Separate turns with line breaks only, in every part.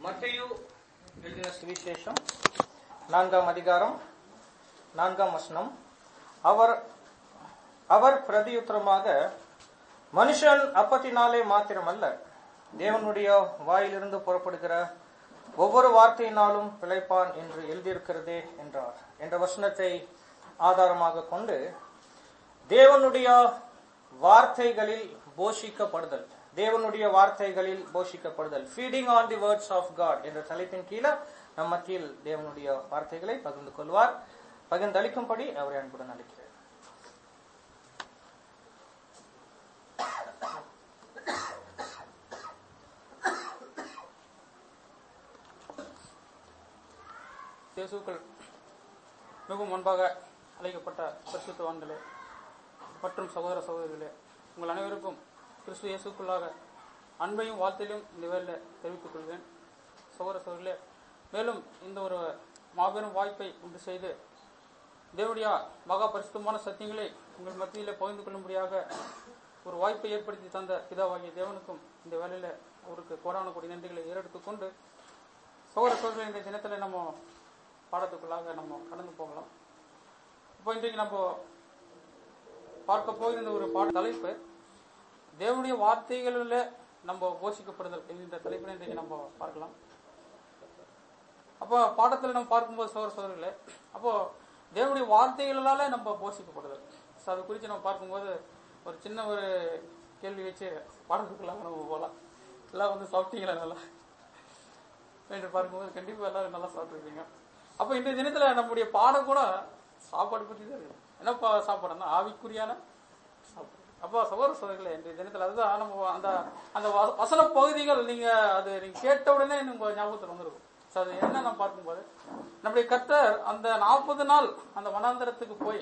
மத்தேயு எழுதின சுவிசேஷம் நான்காம் அதிகாரம் நான்காம் வசனம் அவர் அவர் பிரதியுத்தரமாக மனுஷன் அப்பத்தினாலே மாத்திரமல்ல தேவனுடைய வாயிலிருந்து புறப்படுகிற ஒவ்வொரு வார்த்தையினாலும் பிழைப்பான் என்று எழுதியிருக்கிறதே என்றார் என்ற வசனத்தை ஆதாரமாக கொண்டு தேவனுடைய வார்த்தைகளில் போஷிக்கப்படுதல் தேவனுடைய வார்த்தைகளில் போஷிக்கப்படுதல் feeding on the words of God என்ற தலைப்பின் கீழே நம் மத்தியில் தேவனுடைய வார்த்தைகளை பகிர்ந்து கொள்வார் பகிர்ந்தளிக்கும்படி அவரை அன்புடன் அளிக்கிறேன்
இயேசுக்கள் மிகவும் முன்பாக அழைக்கப்பட்ட பரிசுத்தவான்களே மற்றும் சகோதர சகோதரிகளே உங்கள் அனைவருக்கும் கிறிஸ்து இயேசுக்குள்ளாக அன்பையும் வாழ்த்தையும் இந்த வேலையில் தெரிவித்துக் கொள்வேன் சகோதர சகோதரிகளே மேலும் இந்த ஒரு மாபெரும் வாய்ப்பை உண்டு செய்து தேவனுடைய மகா பரிசுத்தமான சத்தியங்களை உங்கள் மத்தியிலே பகிர்ந்து கொள்ளும்படியாக ஒரு வாய்ப்பை ஏற்படுத்தி தந்த பிதாவாகிய தேவனுக்கும் இந்த வேலையில் அவருக்கு கோடான கோடி நன்றிகளை ஏறெடுத்துக் கொண்டு சகோதர சகோதரிகள் இந்த தினத்தில் நம்ம பாடத்துக்குள்ளாக நம்ம கடந்து போகலாம் இப்போ இன்றைக்கு நம்ம பார்க்க போகிற ஒரு பாட தலைப்பு தேவனுடைய வார்த்தைகளில் நம்ம போஷிக்கப்படுதல் என்கின்ற தலைப்பில் இன்றைக்கு நம்ம பார்க்கலாம் அப்போ பாடத்தில் நம்ம பார்க்கும்போது சோழ சோதர்களே அப்போ தேவனுடைய வார்த்தைகளால நம்ம போஷிக்கப்படுதல் ஸோ அது குறித்து நம்ம பார்க்கும்போது ஒரு சின்ன ஒரு கேள்வி வச்சு பாடத்துக்குள்ளாக நம்ம போகலாம் எல்லாம் வந்து சாப்பிட்டீங்களா நல்லா என்று பார்க்கும்போது கண்டிப்பாக எல்லாரும் நல்லா சாப்பிட்ருக்கீங்க அப்போ இன்றைய தினத்தில் நம்முடைய பாடம் கூட சாப்பாடு பற்றி தான் இருக்குது என்னப்பா சாப்பாடுன்னா ஆவிக்குரியான சாப்பாடு அப்போ சகோதர சோதரிகளே இன்றைய தினத்தில் அதுதான் நம்ம அந்த அந்த வ- வசன பகுதிகள் நீங்கள் அது நீங்கள் கேட்ட உடனே உங்கள் ஞாபகத்தில் வந்துருக்கும் ஸோ அது என்ன நம்ம பார்க்கும்போது நம்முடைய கர்த்தர் அந்த நாற்பது நாள் அந்த வனாந்தரத்துக்கு போய்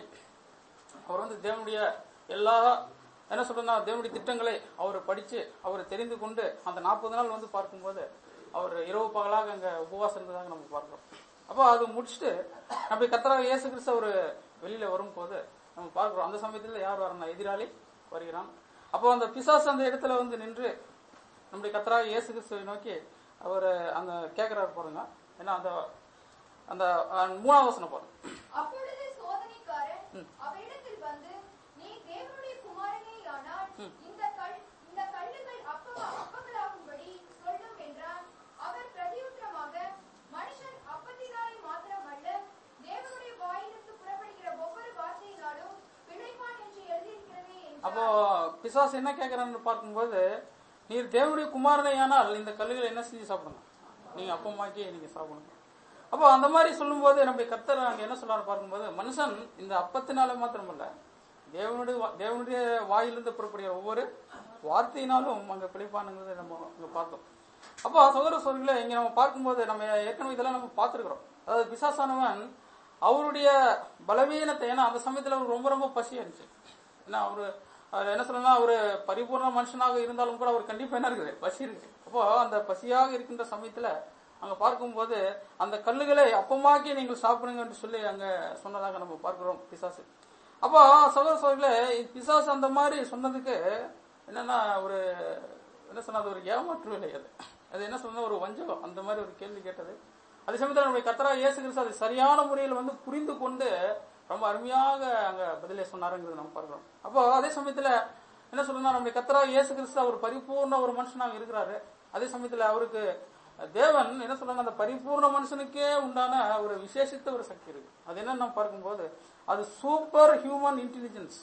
அவர் வந்து தேவனுடைய எல்லா என்ன சொல்றதுன்னா தேவனுடைய திட்டங்களை அவர் படிச்சு அவர் தெரிந்து கொண்டு அந்த நாற்பது நாள் வந்து பார்க்கும்போது அவர் இரவு பகலாக அங்க உபவாசம் இருந்ததாக நம்ம பார்க்கிறோம் அப்போ அது முடிச்சுட்டு நம்ம கத்தராக இயேசு கிறிஸ்து அவர் வெளியில வரும்போது நம்ம பார்க்கிறோம் அந்த சமயத்துல யார் வரணும் எதிராளி வருகிறான் அப்போ அந்த பிசாசு அந்த இடத்துல வந்து நின்று நம்முடைய கத்தராக இயேசு கிறிஸ்துவை நோக்கி அவர் அந்த கேட்கிறாரு பாருங்க ஏன்னா அந்த அந்த அஹ், மூணாவது வசனம் பாருங்க
அப்பொழுது சோதனைக்காரன் அவரிடத்தில் வந்து நீ தேவனுடைய குமாரனேயானால் இந்த கல் இந்த கல்லுகள் அப்ப அப்பங்களாகும்படி சொல்லும் என்றான் அவர் பிரதியுத்தரமாக மனுஷன் அப்பத்தினாலே மாத்திரமல்ல தேவனுடைய வாயிலிருந்து புறப்படுகிற ஒவ்வொரு வார்த்தையினாலும் பிழைப்பான் என்று எழுதியிருக்கிறதே
அப்போ
என்றார்
பிசாசு என்ன கேட்கறான்னு பார்க்கும்போது நீர் தேவனுடைய குமாரனையானால் இந்த கல்லுகளை என்ன செஞ்சு சாப்பிடுங்க நீங்க அப்பமாக்கி நீங்க சாப்பிடுங்க அப்போ அந்த மாதிரி சொல்லும்போது நம்முடைய கர்த்தர் அங்க என்ன சொல்றாரு பார்க்கும்போது மனுஷன் இந்த அப்பத்தினால மாத்திரமல்ல தேவனுடைய வா- தேவனுடைய வாயிலிருந்து புறப்படுகிற ஒவ்வொரு வார்த்தையினாலும் அங்க பிழைப்பானுங்கிறத நம்ம அங்க பார்த்தோம் அப்போ சகோதர சோதரிகளை இங்க நம்ம பார்க்கும்போது நம்ம ஏற்கனவே இதெல்லாம் நம்ம பார்த்துருக்கிறோம் அதாவது பிசாசானவன் அவருடைய பலவீனத்தை ஏன்னா அந்த சமயத்துல அவருக்கு ரொம்ப ரொம்ப பசி இருந்துச்சு ஏன்னா அவரு அவர் என்ன சொல்லணும்னா ஒரு பரிபூர்ண மனுஷனாக இருந்தாலும் கூட அவர் கண்டிப்பா என்ன இருக்குது பசி இருக்கு அப்போ அந்த பசியாக இருக்கின்ற சமயத்துல அங்க பார்க்கும்போது அந்த கல்லுகளை அப்பமாக்கி நீங்கள் சாப்பிடுங்க என்று சொல்லி அங்க சொன்னதாக நம்ம பார்க்கிறோம் பிசாசு அப்போ சகோதர சோதரிகளே பிசாசு அந்த மாதிரி சொன்னதுக்கு என்னன்னா ஒரு என்ன சொன்னா அது ஒரு ஏமாற்று வேலை அது அது என்ன சொன்னா ஒரு வஞ்சகம் அந்த மாதிரி ஒரு கேள்வி கேட்டது அதே சமயத்தில் நம்முடைய கத்தரா இயேசு கிறிஸ்து அதை சரியான முறையில் வந்து புரிந்து கொண்டு ரொம்ப அருமையாக அங்க பதிலே சொன்னாருங்கிறது நம்ம பார்க்கிறோம் அப்போ அதே சமயத்துல என்ன சொல்லணும்னா நம்முடைய கத்தரா இயேசு கிறிஸ்து அவர் பரிபூர்ண ஒரு மனுஷனாக இருக்கிறாரு அதே சமயத்துல அவருக்கு தேவன் என்ன சொல்றாங்க அந்த பரிபூர்ண மனுஷனுக்கே உண்டான ஒரு விசேஷித்த ஒரு சக்தி இருக்கு அது என்னன்னு நம்ம பார்க்கும்போது அது சூப்பர் ஹியூமன் இன்டெலிஜென்ஸ்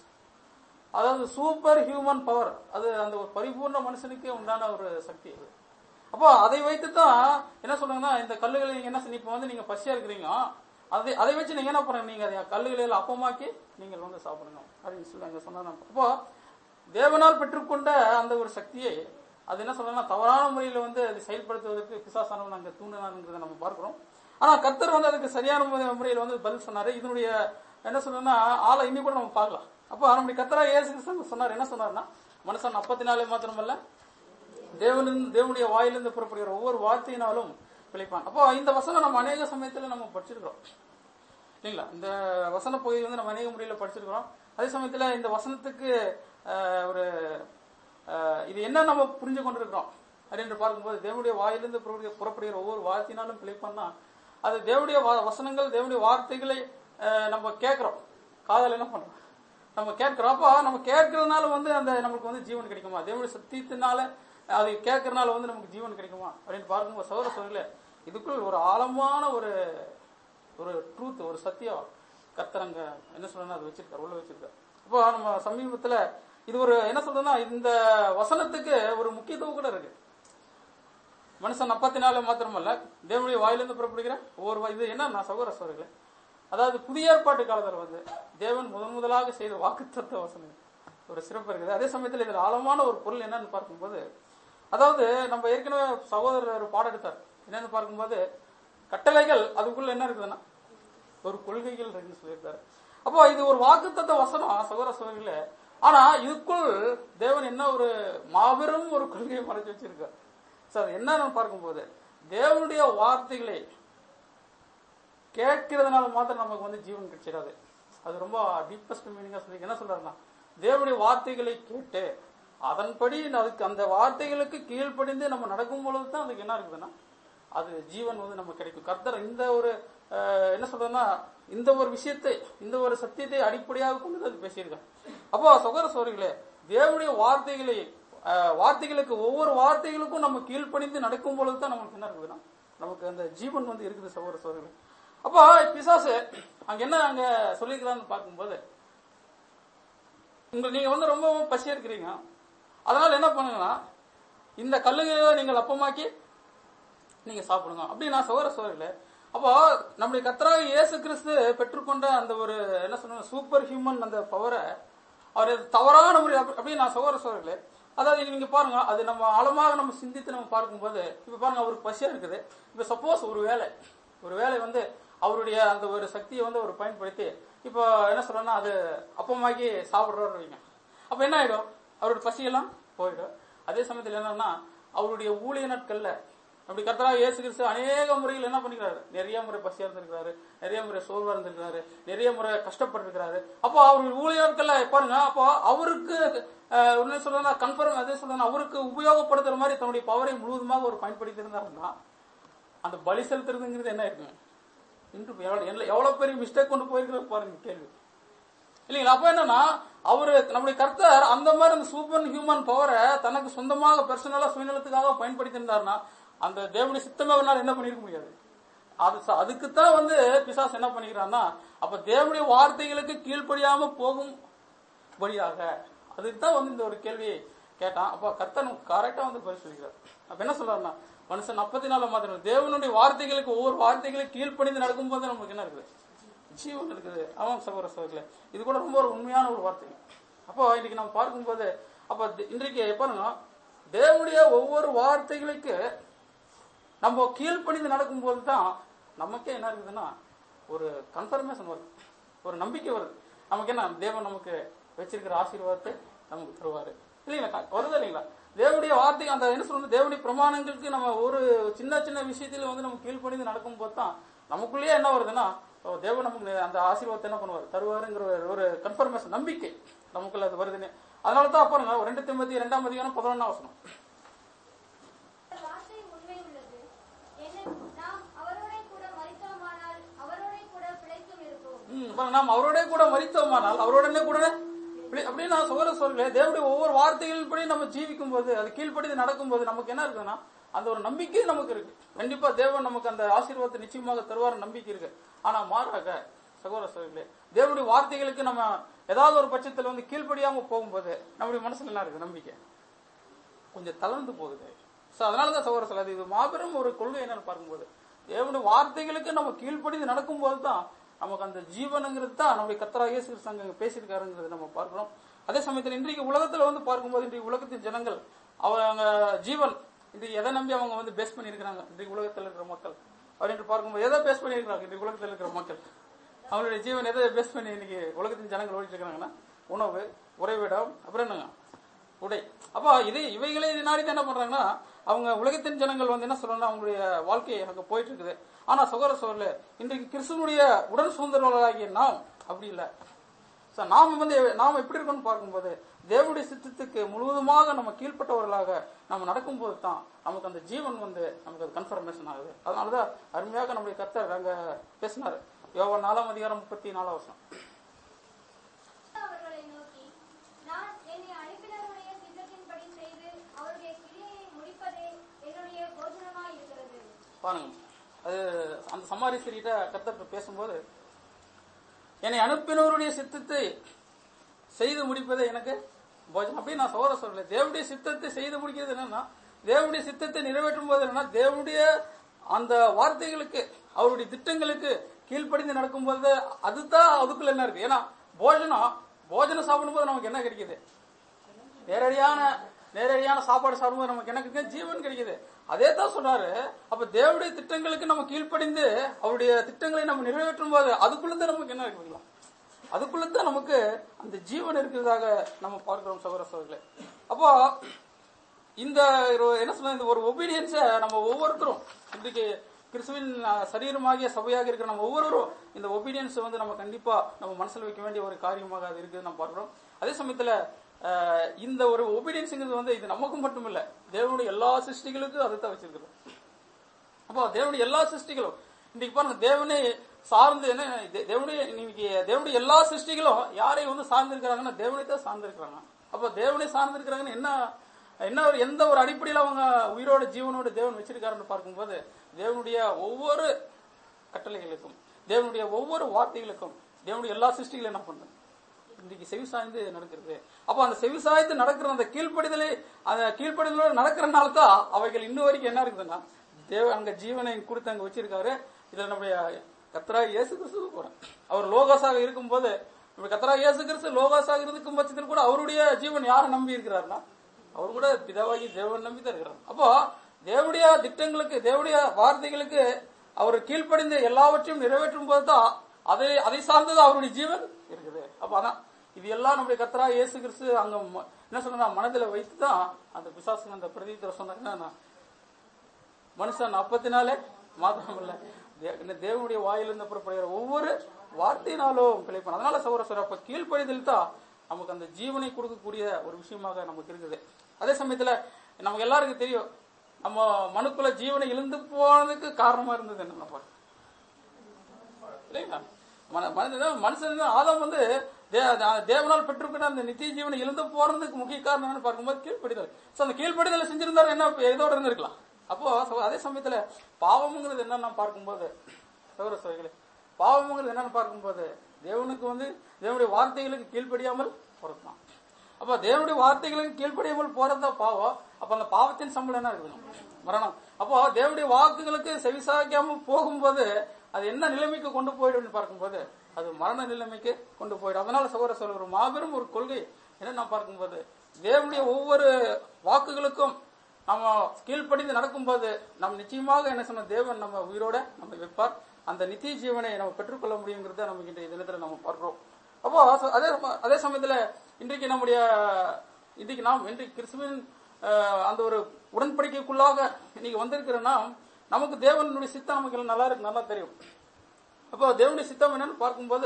அதாவது சூப்பர் ஹியூமன் பவர் அது அந்த ஒரு பரிபூர்ண மனுஷனுக்கே உண்டான ஒரு சக்தி அது அப்போ அதை வைத்து தான் என்ன சொல்றாங்கன்னா இந்த கல்லுகளை நீங்க என்ன செய்ய- இப்ப வந்து நீங்க பசியா இருக்கிறீங்க அதை அதை வச்சு நீங்க என்ன பண்ணுங்க நீங்க அதை கல்லுகளை எல்லாம் அப்பமாக்கி நீங்கள் வந்து சாப்பிடுங்க அப்படின்னு சொல்லி அங்க சொன்னாங்க அப்போ தேவனால் பெற்றுக்கொண்ட அந்த ஒரு சக்தியை அது என்ன சொல்றாங்கன்னா தவறான முறையில வந்து அதை செயல்படுத்துவதற்கு பிசாசானவன் அங்க தூண்டினாங்கிறத நம்ம பார்க்கிறோம் ஆனா கர்த்தர் வந்து அதுக்கு சரியான முறை- முறையில வந்து பதில் சொன்னாரு இதனுடைய என்ன சொல்றேன்னா ஆளை இன்னி கூட நம்ம பார்க்கலாம் அப்போ நம்முடைய கர்த்தரா இயேசு கிறிஸ்து சொன்னார் என்ன சொன்னார்னா மனுஷன் அப்பத்தினாலே மாத்திரமல்ல தேவனின் தேவனுடைய வாயிலிருந்து புறப்படுகிற ஒவ்வொரு வார்த்தையினாலும் பிழைப்பான் அப்போ இந்த வசனம் நம்ம அநேக சமயத்துல நம்ம படிச்சிருக்கிறோம் இல்லைங்களா இந்த வசன பகுதி வந்து நம்ம அநேக முறையில் படிச்சிருக்கிறோம் அதே சமயத்துல இந்த வசனத்துக்கு ஆஹ், ஒரு ஆஹ், இது என்ன நம்ம புரிஞ்சு கொண்டிருக்கிறோம் அப்படின்னு பார்க்கும்போது தேவனுடைய வாயிலிருந்து புறப்படுகிற- புறப்படுகிற ஒவ்வொரு வார்த்தையினாலும் பிழைப்பான்னா அது தேவனுடைய வா- வசனங்கள் தேவனுடைய வார்த்தைகளை அஹ், நம்ம கேட்கிறோம் காதல் என்ன பண்றோம் நம்ம கேட்கிறோம் அப்போ நம்ம கேட்கறதுனால வந்து அந்த நமக்கு வந்து ஜீவன் கிடைக்குமா தேவனுடைய சத்தியத்தினால அது கேட்கறதுனால வந்து நமக்கு ஜீவன் கிடைக்குமா அப்படின்னு பார்க்கும்போது சௌர சோழர்களே இதுக்குள் ஒரு ஆழமான ஒரு ஒரு ட்ரூத் ஒரு சத்தியம் கர்த்தரங்க என்ன சொல்றேன்னா அது வச்சிருக்காரு உள்ள வச்சிருக்காரு இப்போ நம்ம சமீபத்துல இது ஒரு என்ன சொல்றதுன்னா இந்த வசனத்துக்கு ஒரு முக்கியத்துவம் கூட இருக்கு மனுஷன் அப்பத்தினால மாத்திரமல்ல தேவனுடைய வாயிலிருந்து புறப்படுகிற ஒவ்வொரு வா- இது என்ன நான் சகோதர சோர்களே அதாவது புதிய ஏற்பாட்டு காலத்தில் வந்து தேவன் முதன் முதலாக செய்த வாக்குத்தத்த வசனம் ஒரு சிறப்பு இருக்குது அதே சமயத்தில் இதில் ஆழமான ஒரு பொருள் என்னன்னு பார்க்கும்போது அதாவது நம்ம ஏற்கனவே சகோதரர் ஒரு பாடம் எடுத்தார் என்னன்னு பார்க்கும்போது கட்டளைகள் அதுக்குள்ள என்ன இருக்குதுன்னா ஒரு கொள்கைகள் இருக்குன்னு சொல்லியிருக்காரு அப்போ இது ஒரு வாக்குத்தத்த வசனம் சகோதர சகோதரிகளே ஆனா இதுக்குள் தேவன் என்ன ஒரு மாபெரும் ஒரு கொள்கையை மறைச்சு வச்சிருக்கார் சார் என்னன்னு பார்க்கும்போது தேவனுடைய வார்த்தைகளை கேட்கறதுனால மாத்திரம் நமக்கு வந்து ஜீவன் கிடைச்சிடாது அது ரொம்ப டீப்பஸ்ட் மீனிங்கா சொல்லி என்ன சொல்றாருன்னா தேவனுடைய வார்த்தைகளை கேட்டு அதன்படி அதுக்கு அந்த வார்த்தைகளுக்கு கீழ்ப்படிந்து நம்ம நடக்கும் பொழுது தான் அதுக்கு என்ன இருக்குதுன்னா அது ஜீவன் வந்து நமக்கு கிடைக்கும் கர்த்தர் இந்த ஒரு அஹ், என்ன சொல்றதுன்னா இந்த ஒரு விஷயத்தை இந்த ஒரு சத்தியத்தை அடிப்படையாக கொண்டு அது பேசியிருக்காங்க அப்போ சகோதர சோதரிகளே தேவனுடைய வார்த்தைகளை அஹ், வார்த்தைகளுக்கு ஒவ்வொரு வார்த்தைகளுக்கும் நம்ம கீழ்ப்படிந்து நடக்கும் பொழுது தான் நமக்கு என்ன இருக்குதுன்னா நமக்கு அந்த ஜீவன் வந்து இருக்குது சகோதர சோதரிகளே அப்போ பிசாசு அங்க என்ன அங்க சொல்லியிருக்கிறான்னு பார்க்கும்போது உங்க நீங்க வந்து ரொம்ப பசியா இருக்கிறீங்க அதனால என்ன பண்ணுங்கன்னா இந்த கல்லுகளை நீங்கள் அப்பமாக்கி நீங்க சாப்பிடுங்க அப்படி நான் சோர சோரில அப்போ நம்முடைய கத்தராக இயேசு கிறிஸ்து பெற்றுக்கொண்ட அந்த ஒரு என்ன சொல்றது சூப்பர் ஹியூமன் அந்த பவரை அவர் தவறான முறை அப்படி அப்படி நான் சோர சோரில அதாவது நீங்க பாருங்க அது நம்ம ஆழமாக நம்ம சிந்தித்து நம்ம பார்க்கும்போது இப்ப பாருங்க அவருக்கு பசியா இருக்குது இப்ப சப்போஸ் ஒரு வேலை ஒரு வேலை வந்து அவருடைய அந்த ஒரு சக்தியை வந்து அவர் பயன்படுத்தி இப்போ என்ன சொல்றேன்னா அது அப்பமாக்கி சாப்பிடுறாரு வைங்க அப்ப என்ன ஆயிடும் அவருடைய பசியெல்லாம் போயிடும் அதே சமயத்தில் என்னன்னா அவருடைய ஊழிய நாட்கள்ல அப்படி கர்த்தராக இயேசு கிறிஸ்து அநேக முறையில் என்ன பண்ணிக்கிறாரு நிறைய முறை பசியா இருந்திருக்கிறாரு நிறைய முறை சோர்வா இருந்திருக்கிறாரு நிறைய முறை கஷ்டப்பட்டிருக்கிறாரு அப்போ அவருடைய ஊழிய நாட்கள்ல பாருங்க அப்போ அவருக்கு அஹ், என்ன சொல்றேன்னா கன்ஃபர்ம் அதே சொல்றேன்னா அவருக்கு உபயோகப்படுத்துற மாதிரி தன்னுடைய பவரை முழுவதுமாக ஒரு பயன்படுத்தி இருந்தாருன்னா அந்த பலி செலுத்துறதுங்கிறது என்ன இருக்குங்க இன்று எவ்வளவு எவ்வளவு- எவ்வளவு பெரிய மிஸ்டேக் கொண்டு போயிருக்கிற பாருங்க கேள்வி இல்லைங்களா அப்ப என்னன்னா அவரு நம்முடைய கர்த்தர் அந்த மாதிரி அந்த சூப்பர் ஹியூமன் பவரை தனக்கு சொந்தமாக பர்சனலா சுயநலத்துக்காக பயன்படுத்தியிருந்தாருன்னா அந்த தேவனுடைய சித்தமே அவரால் என்ன பண்ணிருக்க முடியாது அது ச- அதுக்குத்தான் வந்து பிசாஸ் என்ன பண்ணிக்கிறான்னா அப்ப தேவனுடைய வார்த்தைகளுக்கு கீழ்ப்படியாம போகும் படியாக அதுக்கு தான் வந்து இந்த ஒரு கேள்வியை கேட்டான் அப்ப கர்த்தன் கரெக்டா வந்து பதில் சொல்லிக்கிறார் அப்ப என்ன சொல்றாருன்னா மனுஷன் அப்பத்தினால மாத்திரம் தேவனுடைய வார்த்தைகளுக்கு ஒவ்வொரு வார்த்தைகளுக்கு கீழ்ப்படிந்து நடக்கும்போது நமக்கு என்ன இருக்குது ஜீவன் இருக்குது அவன் சகோதர சகோதரிகளே இது கூட ரொம்ப ஒரு உண்மையான ஒரு வார்த்தை அப்போ இன்னைக்கு நம்ம பார்க்கும்போது அப்ப தி- இன்றைக்கு பாருங்க தேவனுடைய ஒவ்வொரு வார்த்தைகளுக்கு நம்ம கீழ்ப்படிந்து நடக்கும்போது தான் நமக்கே என்ன இருக்குதுன்னா ஒரு கன்ஃபர்மேஷன் வருது ஒரு நம்பிக்கை வருது நமக்கு என்ன தேவன் நமக்கு வச்சிருக்கிற ஆசீர்வாதத்தை நமக்கு தருவாரு இல்லைங்களா வருது இல்லைங்களா தேவனுடைய வார்த்தை அந்த என்ன சொல்றது தேவனுடைய பிரமாணங்களுக்கு நம்ம ஒரு சின்ன சின்ன விஷயத்துல வந்து நம்ம கீழ்ப்படிந்து நடக்கும்போது தான் நமக்குள்ளேயே என்ன வருதுன்னா ஓ, தேவன் நமக்கு அந்த ஆசீர்வாதத்தை என்ன பண்ணுவார் தருவாருங்கிற ஒரு- ஒரு கன்ஃபர்மேஷன் நம்பிக்கை நமக்குள்ள அது வருதுன்னு அதனால தான் பாருங்க ஒரு ரெண்டு திம்பத்தி ரெண்டாம் அதிகாரம் பதினொன்னா வசனம்
வார்த்தை உண்மை உள்ளது என்ன நாம் அவரோட கூட மரித்தோமானால் அவரோட கூட பிழைத்தும் இருப்போம்
ம், பாருங்க, நாம் அவரோட கூட மறித்தோமானால் அவரோடனே கூட இப்படி- அப்படின்னு நான் சொல்ல சொல்ல தேவனுடைய ஒவ்வொரு வார்த்தைகளின்படி நம்ம ஜீவிக்கும் போது அது கீழ்ப்படிந்து நடக்கும்போது நமக்கு என்ன இருக்குன்னா அந்த ஒரு நம்பிக்கை நமக்கு இருக்கு கண்டிப்பா தேவன் நமக்கு அந்த ஆசீர்வாதத்தை நிச்சயமாக தருவார் நம்பிக்கை இருக்கு ஆனா மாறாக சகோதர சகோதரிகளே தேவனுடைய வார்த்தைகளுக்கு நம்ம ஏதாவது ஒரு பட்சத்துல வந்து கீழ்ப்படியாம போகும்போது நம்முடைய மனசுல என்ன இருக்கு நம்பிக்கை கொஞ்சம் தளர்ந்து போகுது சோ அதனாலதான் சகோதர சொல்லாது இது மாபெரும் ஒரு கொள்கை என்னன்னு பார்க்கும்போது தேவனுடைய வார்த்தைகளுக்கு நம்ம கீழ்ப்படிந்து நடக்கும்போது தான் நமக்கு அந்த ஜீவனுங்கிறது தான் நம்முடைய கத்தரா இயேசு கிறிஸ்து அங்க பேசியிருக்காருங்கிறது நம்ம பார்க்கிறோம் அதே சமயத்தில் இன்றைக்கு உலகத்துல வந்து பார்க்கும்போது இன்றைக்கு உலகத்தின் ஜனங்கள் அவங்க ஜீவன் இது எதை நம்பி அவங்க வந்து பேஸ் பண்ணியிருக்கிறாங்க இன்றைக்கு உலகத்தில் இருக்கிற மக்கள் அப்படின்னு பார்க்கும்போது எதை பேஸ் பண்ணியிருக்கிறாங்க இன்றைக்கு உலகத்தில் இருக்கிற மக்கள் அவங்களுடைய ஜீவன் எதை பேஸ் பண்ணி இன்னைக்கு உலகத்தின் ஜனங்கள் ஓடிட்டு இருக்காங்கன்னா உணவு உறைவிடம் அப்புறம் என்னங்க உடை அப்போ இது இவைகளே நாடி என்ன பண்றாங்கன்னா அவங்க உலகத்தின் ஜனங்கள் வந்து என்ன சொல்றாங்கன்னா அவங்களுடைய வாழ்க்கை அங்க போயிட்டு இருக்குது ஆனா சகோதர சோழர்ல இன்றைக்கு கிறிஸ்துவனுடைய உடன் சுதந்திரர்களாகிய நாம் அப்படி இல்லை So, நாம வந்து நாம எப்படி இருக்கணும்னு பார்க்கும்போது தேவனுடைய சித்தத்துக்கு முழுவதுமாக நம்ம கீழ்ப்பட்டவர்களாக நம்ம நடக்கும்போது தான் நமக்கு அந்த ஜீவன் வந்து நமக்கு அது கன்ஃபர்மேஷன் ஆகுது அதனாலதான் அருமையாக நம்முடைய கர்த்தர் அங்க பேசினார் யோவா நாலாம் அதிகாரம் முப்பத்தி நாலாம் வருஷம்
அவர்களை நோக்கி நான் என்னை அனுப்பினருடைய சித்தத்தின்படி செய்து அவருடைய கிரியையை முடிப்பதே என்னுடைய போஜனமாய் இருக்கிறது
பாருங்க அது அந்த சமாரி ஸ்திரிகிட்ட கர்த்தர் பேசும்போது என்னை அனுப்பினவருடைய சித்தத்தை செய்து முடிப்பதே எனக்கு போஜனம் அப்படி நான் சோர சொல்லல தேவனுடைய சித்தத்தை செய்து முடிக்கிறது என்னன்னா தேவனுடைய சித்தத்தை நிறைவேற்றும் போது என்னன்னா தேவனுடைய அந்த வார்த்தைகளுக்கு அவருடைய திட்டங்களுக்கு கீழ்ப்படிந்து நடக்கும்போது அதுதான் அதுக்குள்ள என்ன இருக்கு ஏன்னா போஜனம் போஜனம் சாப்பிடும்போது நமக்கு என்ன கிடைக்குது நேரடியான நேரடியான சாப்பாடு சாப்பிடும்போது நமக்கு என்ன கிடைக்குது ஜீவன் கிடைக்குது அதே தான் சொல்றாரு அப்ப தேவனுடைய திட்டங்களுக்கு நம்ம கீழ்ப்படிந்து அவருடைய திட்டங்களை நம்ம நிறைவேற்றும் போது அதுக்குள்ளதான் நமக்கு என்ன இருக்குங்களா அதுக்குள்ளதான் நமக்கு அந்த ஜீவன் இருக்கிறதாக நம்ம பார்க்கிறோம் சகோதர சகோதரர்களே அப்போ இந்த ஒரு- என்ன சொல்ல இந்த ஒரு ஒபீடியன்ஸை நம்ம ஒவ்வொருத்தரும் இன்றைக்கு கிறிஸ்துவின் அஹ், சரீரமாகிய சபையாக இருக்கிற நம்ம ஒவ்வொருவரும் இந்த ஒபீடியன்ஸ் வந்து நம்ம கண்டிப்பா நம்ம மனசுல வைக்க வேண்டிய ஒரு காரியமாக அது இருக்குது நம்ம பார்க்கிறோம் அதே சமயத்துல அஹ், இந்த ஒரு ஒபீடியன்ஸுங்கிறது வந்து இது நமக்கும் மட்டும் இல்ல தேவனுடைய எல்லா சிருஷ்டிகளுக்கும் அதை தான் வச்சிருக்கிறோம் அப்போ தேவனுடைய எல்லா சிருஷ்டிகளும் இன்னைக்கு பாருங்க தேவனே சார்ந்து என்ன தே- தேவனுடைய இன்னைக்கு தேவனுடைய எல்லா சிருஷ்டிகளும் யாரை வந்து சார்ந்து இருக்கிறாங்கன்னா தேவனை தான் சார்ந்து இருக்கிறாங்க அப்போ தேவனை சார்ந்து இருக்கிறாங்கன்னு என்ன என்ன ஒரு எந்த ஒரு அடிப்படையில் அவங்க உயிரோட ஜீவனோட தேவன் வச்சிருக்காருன்னு பார்க்கும்போது தேவனுடைய ஒவ்வொரு கட்டளைகளுக்கும் தேவனுடைய ஒவ்வொரு வார்த்தைகளுக்கும் தேவனுடைய எல்லா சிருஷ்டிகளும் என்ன பண்றாங்க இன்றைக்கு செவி சாய்ந்து நடக்கிறது அப்ப அந்த செவி சாய்ந்து நடக்கிற அந்த கீழ்ப்படிதலை அந்த கீழ்ப்படிதலோடு நடக்கிறனால தான் அவைகள் இன்னும் வரைக்கும் என்ன இருக்குதுன்னா தேவ அங்க ஜீவனை கொடுத்து அங்க வச்சிருக்காரு இதுல நம்முடைய கத்ரா இயேசு கிறிஸ்து போறேன் அவர் லோகாஸாக இருக்கும்போது நம்ம கத்ரா இயேசு கிறிஸ்து லோகாஸாக இருக்கும் பட்சத்தில் கூட அவருடைய ஜீவன் யாரை நம்பி இருக்கிறாருன்னா அவர் கூட பிதாவாகி தேவன் நம்பி தான் இருக்கிறார் அப்போ தேவனுடைய திட்டங்களுக்கு தேவனுடைய வார்த்தைகளுக்கு அவர் கீழ்ப்படிந்து எல்லாவற்றையும் நிறைவேற்றும் போது தான் அதை அதை சார்ந்தது அவருடைய ஜீவன் இருக்குது அப்ப அதான் இது எல்லாம் நம்முடைய கர்த்தரா இயேசு கிறிஸ்து அங்க ம- என்ன சொல்றா மனதில் வைத்து தான் அந்த பிசாசுங்க அந்த பிரதீத்திர சொன்னாங்கன்னா மனுஷன் அப்பத்தினாலே மாத்திரமல்ல தே- இந்த தேவனுடைய வாயிலிருந்து புறப்படுகிற ஒவ்வொரு வார்த்தையினாலும் பிழைப்பான் அதனால சௌர சார் அப்ப கீழ்ப்படிதல் தான் நமக்கு அந்த ஜீவனை கொடுக்கக்கூடிய ஒரு விஷயமாக நமக்கு இருக்குது அதே சமயத்துல நமக்கு எல்லாருக்கும் தெரியும் நம்ம மனுக்குள்ள ஜீவனை இழந்து போனதுக்கு காரணமா இருந்தது என்ன பாருங்க இல்லைங்களா மன- மனிதன் மனுஷன் தான் ஆதாம் வந்து தே- தே- தேவனால் பெற்றிருக்கிற அந்த நித்திய ஜீவனை இழந்து போறதுக்கு முக்கிய காரணம் என்னன்னு பார்க்கும்போது கீழ்ப்படிதல் சோ அந்த கீழ்ப்படிதலை செஞ்சிருந்தாரு என்ன இதோட இருந்திருக்கலாம் அப்போ சகோ- அதே சமயத்துல பாவம்ங்கிறது என்னன்னு பார்க்கும்போது சகோதர சகோதரிகளே பாவம்ங்கிறது என்னன்னு பார்க்கும்போது தேவனுக்கு வந்து தேவனுடைய வார்த்தைகளுக்கு கீழ்ப்படியாமல் பொறுத்தான் அப்ப தேவனுடைய வார்த்தைகளுக்கு கீழ்ப்படியாமல் போறதா பாவம் அப்ப அந்த பாவத்தின் சம்பளம் என்ன இருக்குது மரணம் அப்போ தேவனுடைய வாக்குகளுக்கு செவிசாய்க்காம போகும்போது அது என்ன நிலைமைக்கு கொண்டு போயிடும் பார்க்கும்போது அது மரண நிலைமைக்கு கொண்டு போயிடும் அதனால சகோதர சொல்ற ஒரு மாபெரும் ஒரு கொள்கை என்ன நான் பார்க்கும்போது தேவனுடைய ஒவ்வொரு வாக்குகளுக்கும் நம்ம கீழ்ப்படிந்து நடக்கும்போது நம்ம நிச்சயமாக என்ன சொன்ன தேவன் நம்ம உயிரோட நம்ம வைப்பார் அந்த நித்திய ஜீவனை நம்ம பெற்றுக்கொள்ள முடியுங்கிறத நம்ம இன்றைய தினத்துல நம்ம பார்க்கிறோம் அப்போ அச- அதே சம- அதே சமயத்துல இன்றைக்கு நம்முடைய இன்றைக்கு நாம் இன்றைக்கு கிறிஸ்துவின் அஹ், அந்த ஒரு உடன்படிக்கைக்குள்ளாக இன்னைக்கு வந்திருக்கிறோன்னா நமக்கு தேவனுடைய சித்தம் நமக்கு எல்லாம் நல்லா இருக்கு நல்லா தெரியும் அப்போ தேவனுடைய சித்தம் என்னன்னு பார்க்கும்போது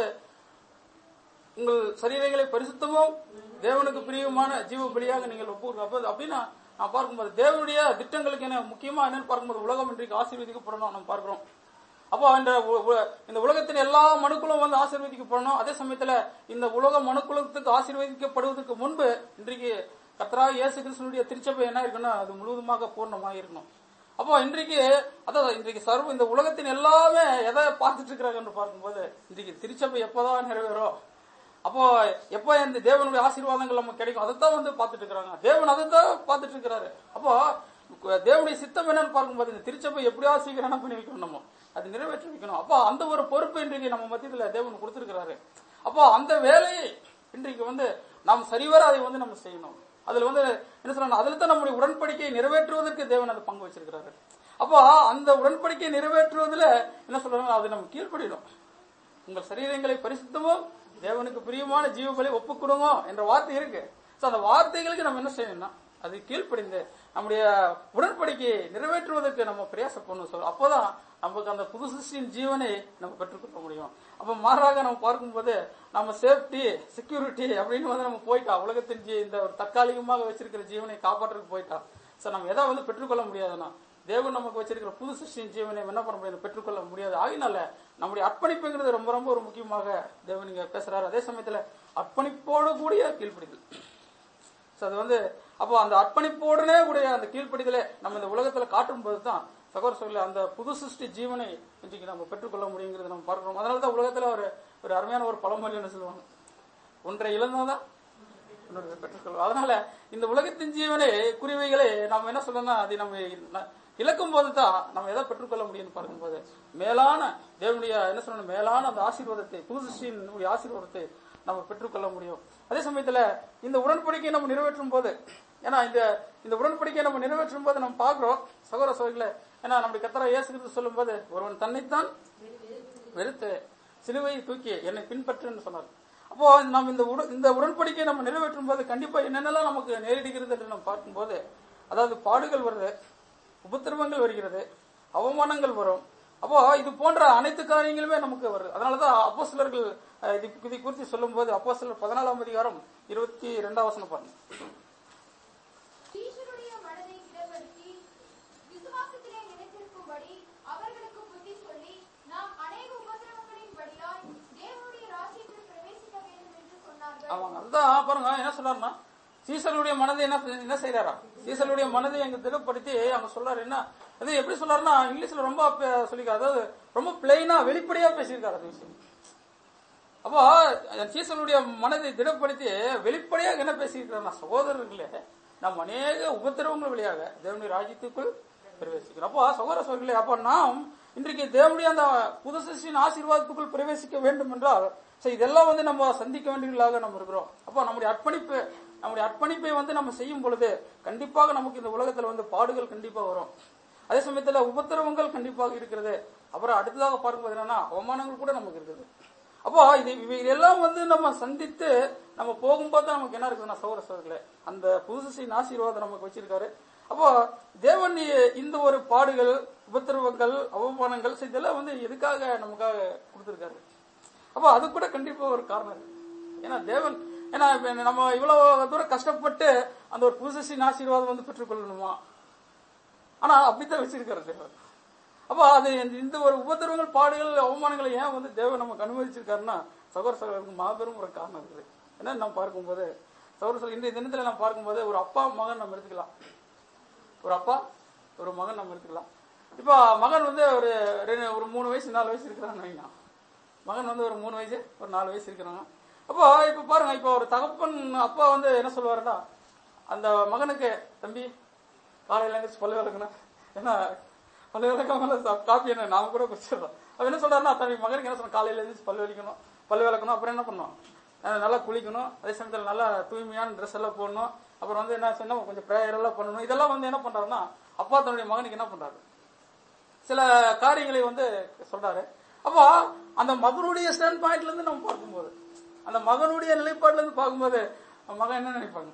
உங்கள் சரீரங்களை பரிசுத்தமும் தேவனுக்கு பிரியமான ஜீவ பலியாக நீங்கள் ஒப்பு அப்போ அப்படின்னா நான் பார்க்கும்போது தேவனுடைய திட்டங்களுக்கு என்ன முக்கியமா என்னன்னு பார்க்கும்போது உலகம் இன்றைக்கு ஆசீர்வதிக்கப்படணும் நம்ம பார்க்கிறோம் அப்போ இந்த உ- உ- இந்த உலகத்தின் எல்லா மனுக்களும் வந்து ஆசீர்வதிக்கப்படணும் அதே சமயத்துல இந்த உலக மனுக்குலத்துக்கு ஆசீர்வதிக்கப்படுவதற்கு முன்பு இன்றைக்கு கத்ரா இயேசு கிறிஸ்தனுடைய திருச்சபை என்ன இருக்குன்னா அது முழுவதுமாக பூர்ணமாக இருக்கணும் அப்போ இன்றைக்கு அதான் இன்றைக்கு சர்வ இந்த உலகத்தின் எல்லாமே எதை பார்த்துட்டு இருக்கிறாங்கன்னு பார்க்கும்போது இன்றைக்கு திருச்சபை எப்போதான் நிறைவேறும் அப்போ எப்போ இந்த தேவனுடைய ஆசீர்வாதங்கள் நமக்கு கிடைக்கும் அதைத்தான் வந்து பார்த்துட்டு இருக்கிறாங்க தேவன் அதைத்தான் பார்த்துட்டு இருக்கிறாரு அப்போ தேவனுடைய சித்தம் என்னன்னு பார்க்கும்போது இந்த திருச்சபை எப்படியாவது சீக்கிரம் என்ன பண்ணி வைக்கணும் நம்ம அது நிறைவேற்றி வைக்கணும் அப்போ அந்த ஒரு பொறுப்பு இன்றைக்கு நம்ம மத்தியத்துல தேவன் கொடுத்திருக்கிறாரு அப்போ அந்த வேலையை இன்றைக்கு வந்து நாம் சரிவர அதை வந்து நம்ம செய்யணும் அதுல வந்து என்ன சொல்றாங்க அதுல தான் நம்முடைய உடன்படிக்கையை நிறைவேற்றுவதற்கு தேவன் அது பங்கு வச்சிருக்கிறாரு அப்போ அந்த உடன்படிக்கையை நிறைவேற்றுவதில் என்ன சொல்றாங்க அது நம்ம கீழ்ப்படிடும் உங்கள் சரீரங்களை பரிசுத்தமும் தேவனுக்கு பிரியமான ஜீவங்களை ஒப்புக் கொடுங்க என்ற வார்த்தை இருக்கு சோ அந்த வார்த்தைகளுக்கு நம்ம என்ன செய்யணும்னா அது கீழ்ப்படிந்து நம்முடைய உடன்படிக்கையை நிறைவேற்றுவதற்கு நம்ம பிரயாசப்படணும் சொல்ல அப்போதான் நமக்கு அந்த புது சிருஷ்டியின் ஜீவனை நம்ம பெற்றுக்கொள்ள முடியும் அப்ப மாறாக நம்ம பார்க்கும்போது நம்ம சேஃப்டி செக்யூரிட்டி அப்படின்னு வந்து நம்ம போயிட்டா உலகத்தின் ஜீ- இந்த ஒரு தற்காலிகமாக வச்சிருக்கிற ஜீவனை காப்பாற்றுறதுக்கு போயிட்டா சார் நம்ம எதை வந்து பெற்றுக்கொள்ள முடியாதுன்னா தேவன் நமக்கு வச்சிருக்கிற புது சிருஷ்டியின் ஜீவனை என்ன பண்ண முடியாது பெற்றுக்கொள்ள முடியாது ஆகினால நம்முடைய அர்ப்பணிப்புங்கிறது ரொம்ப ரொம்ப ஒரு முக்கியமாக தேவன் இங்க பேசுறாரு அதே சமயத்துல அர்ப்பணிப்போடு கூடிய கீழ்ப்பிடிதல் So அது வந்து அப்போ அந்த அர்ப்பணிப்போடனே கூடிய அந்த கீழ்ப்படிதலை நம்ம இந்த உலகத்துல காட்டும் போது தான் சகோதர சொல்லி அந்த புது சிருஷ்டி ஜீவனை இன்றைக்கு நம்ம பெற்றுக்கொள்ள முடியுங்கிறது நம்ம பார்க்கிறோம் அதனால தான் உலகத்துல ஒரு ஒரு அருமையான ஒரு பழமொழி என்ன சொல்லுவாங்க ஒன்றை இழந்தாதான் இன்னொரு பெற்றுக்கொள்வோம் அதனால இந்த உலகத்தின் ஜீவனை குறிவைகளை நம்ம என்ன சொல்லணும்னா அது நம்ம ந- இழக்கும் போது தான் நம்ம எதை பெற்றுக்கொள்ள முடியும்னு பார்க்கும்போது மேலான தேவனுடைய என்ன சொல்லணும் மேலான அந்த ஆசீர்வாதத்தை புது சிருஷ்டியினுடைய ஆசீர்வாதத்தை நம்ம பெற்றுக்கொள்ள முடியும் அதே சமயத்துல இந்த உடன்படிக்கையை நம்ம நிறைவேற்றும் போது ஏன்னா இந்த இந்த உடன்படிக்கையை நம்ம நிறைவேற்றும் போது நம்ம பார்க்கிறோம் சகோதர சகோதரிகளை ஏன்னா நம்முடைய கத்தரா இயேசு கிறிஸ்து சொல்லும் போது ஒருவன் தன்னைத்தான் வெறுத்து சிலுவையை தூக்கி என்னை பின்பற்றுன்னு சொன்னார் அப்போ நம்ம இந்த உட- இந்த உடன்படிக்கையை நம்ம நிறைவேற்றும் போது கண்டிப்பா என்னென்னலாம் நமக்கு நேரிடுகிறது என்று நம்ம பார்க்கும்போது அதாவது பாடுகள் வருது உபத்திரவங்கள் வருகிறது அவமானங்கள் வரும் அப்போ இது போன்ற அனைத்து காரியங்களுமே நமக்கு வருது அதனாலதான் அப்போ சிலர்கள் இது இதை குறித்து சொல்லும்போது அப்போ சிலர் பதினாலாம் அதிகாரம் இருபத்தி ரெண்டாம் வசனம் பாருங்க
ஈஸ்வருடைய மனதை திடப்படுத்தி விசுவாசத்திலே நிலைத்திருக்கும்படி அவர்களுக்கு புத்தி சொல்லி நாம் அநேக உபத்திரவங்களின் படியாய் தேவனுடைய ராஜ்யத்தில் பிரவேசிக்க வேண்டும் என்று சொன்னார்கள்
அவங்க அதுதான் பாருங்க என்ன சொல்றாருன்னா சீசலுடைய மனதை என்ன என்ன செய்யறாரா சீசலுடைய மனதை எங்க திடப்படுத்தி அவங்க சொல்றாரு என்ன அது எப்படி சொல்றாருன்னா இங்கிலீஷ்ல ரொம்ப பே- சொல்லிருக்காரு அதாவது ரொம்ப பிளெயினா வெளிப்படையா பேசியிருக்காரு அது விஷயம் அப்போ சீசனுடைய மனதை திடப்படுத்தி வெளிப்படையாக என்ன பேசியிருக்கிறார் சகோதரர்களே நாம் அநேக உபத்திரவங்கள் வழியாக தேவனுடைய ராஜ்யத்துக்குள் பிரவேசிக்கிறோம் அப்போ சகோதர சகோதரர்களே அப்போ நாம் இன்றைக்கு தேவனுடைய அந்த புது சிருஷ்டியின் ஆசீர்வாதத்துக்குள் பிரவேசிக்க வேண்டும் என்றால் so இதெல்லாம் வந்து நம்ம சந்திக்க வேண்டியவர்களாக நம்ம இருக்கிறோம் அப்போ நம்முடைய அர்ப்பணிப்பு நம்முடைய அர்ப்பணிப்பை வந்து நம்ம செய்யும் பொழுது கண்டிப்பாக நமக்கு இந்த உலகத்துல வந்து பாடுகள் கண்டிப்பா வரும் அதே சமயத்துல உபத்திரவங்கள் கண்டிப்பாக இருக்கிறது அப்புறம் அடுத்ததாக பார்க்கும்போது என்னன்னா அவமானங்கள் கூட நமக்கு இருக்குது அப்போ இது இவை இதெல்லாம் வந்து நம்ம சந்தித்து நம்ம போகும்போது தான் நமக்கு என்ன இருக்குதுன்னா சௌர சோதர்களே அந்த புதுசின் ஆசீர்வாதம் நமக்கு வச்சிருக்காரு அப்போ தேவன் இ- இந்த ஒரு பாடுகள் உபத்திரவங்கள் அவமானங்கள் so இதெல்லாம் வந்து எதுக்காக நமக்காக கொடுத்திருக்காரு அப்போ அது கூட கண்டிப்பா ஒரு காரணம் இருக்கு ஏன்னா தேவன் ஏன்னா இப்ப நம்ம இவ்வளவு தூரம் கஷ்டப்பட்டு அந்த ஒரு புதுசின் ஆசீர்வாதம் வந்து பெற்றுக்கொள்ளணுமா ஆனா அப்படித்தான் வச்சிருக்காரு தேவன் அப்போ அது இந்த- இந்த ஒரு உபத்திரவங்கள் பாடுகள் அவமானங்களை ஏன் வந்து தேவன் நமக்கு அனுமதிச்சிருக்காருன்னா சகோதர சகோதரருக்கு மாபெரும் ஒரு காரணம் இருக்குது ஏன்னா நம்ம பார்க்கும்போது சகோதர சகோதரி இன்றைய தினத்துல நம்ம பார்க்கும்போது ஒரு அப்பா மகன் நம்ம எடுத்துக்கலாம் ஒரு அப்பா ஒரு மகன் நம்ம எடுத்துக்கலாம் இப்போ மகன் வந்து ஒரு ரெண்டு ஒரு மூணு வயசு நாலு வயசு இருக்கிறான்னு வைங்க மகன் வந்து ஒரு மூணு வயசு ஒரு நாலு வயசு இருக்கிறாங்க அப்போ இப்போ பாருங்க இப்போ ஒரு தகப்பன் அப்பா வந்து என்ன சொல்லுவாருன்னா அந்த மகனுக்கு தம்பி காலையில எழுந்திரிச்சு பல்லு விளக்கணும் ஏன்னா பல்லு விளக்காம காப்பி என்ன நாம கூட குடிச்சிடறோம் அவன் என்ன சொல்றாருன்னா தம்பி மகனுக்கு என்ன சொன்ன காலையில எழுந்திரிச்சு பல்லு வலிக்கணும் பல்லு விளக்கணும் அப்புறம் என்ன பண்ணணும் அஹ் நல்லா குளிக்கணும் அதே சமயத்தில் நல்லா தூய்மையான ட்ரெஸ் எல்லாம் போடணும் அப்புறம் வந்து என்ன சொன்னா கொஞ்சம் ப்ரேயர் எல்லாம் பண்ணணும் இதெல்லாம் வந்து என்ன பண்றாருன்னா அப்பா தன்னுடைய மகனுக்கு என்ன பண்றாரு சில காரியங்களை வந்து சொல்றாரு அப்போ அந்த மகனுடைய ஸ்டாண்ட் பாயிண்ட்ல இருந்து நம்ம பார்க்கும்போது அந்த மகனுடைய நிலைப்பாடுல இருந்து பார்க்கும்போது மகன் என்ன நினைப்பாங்க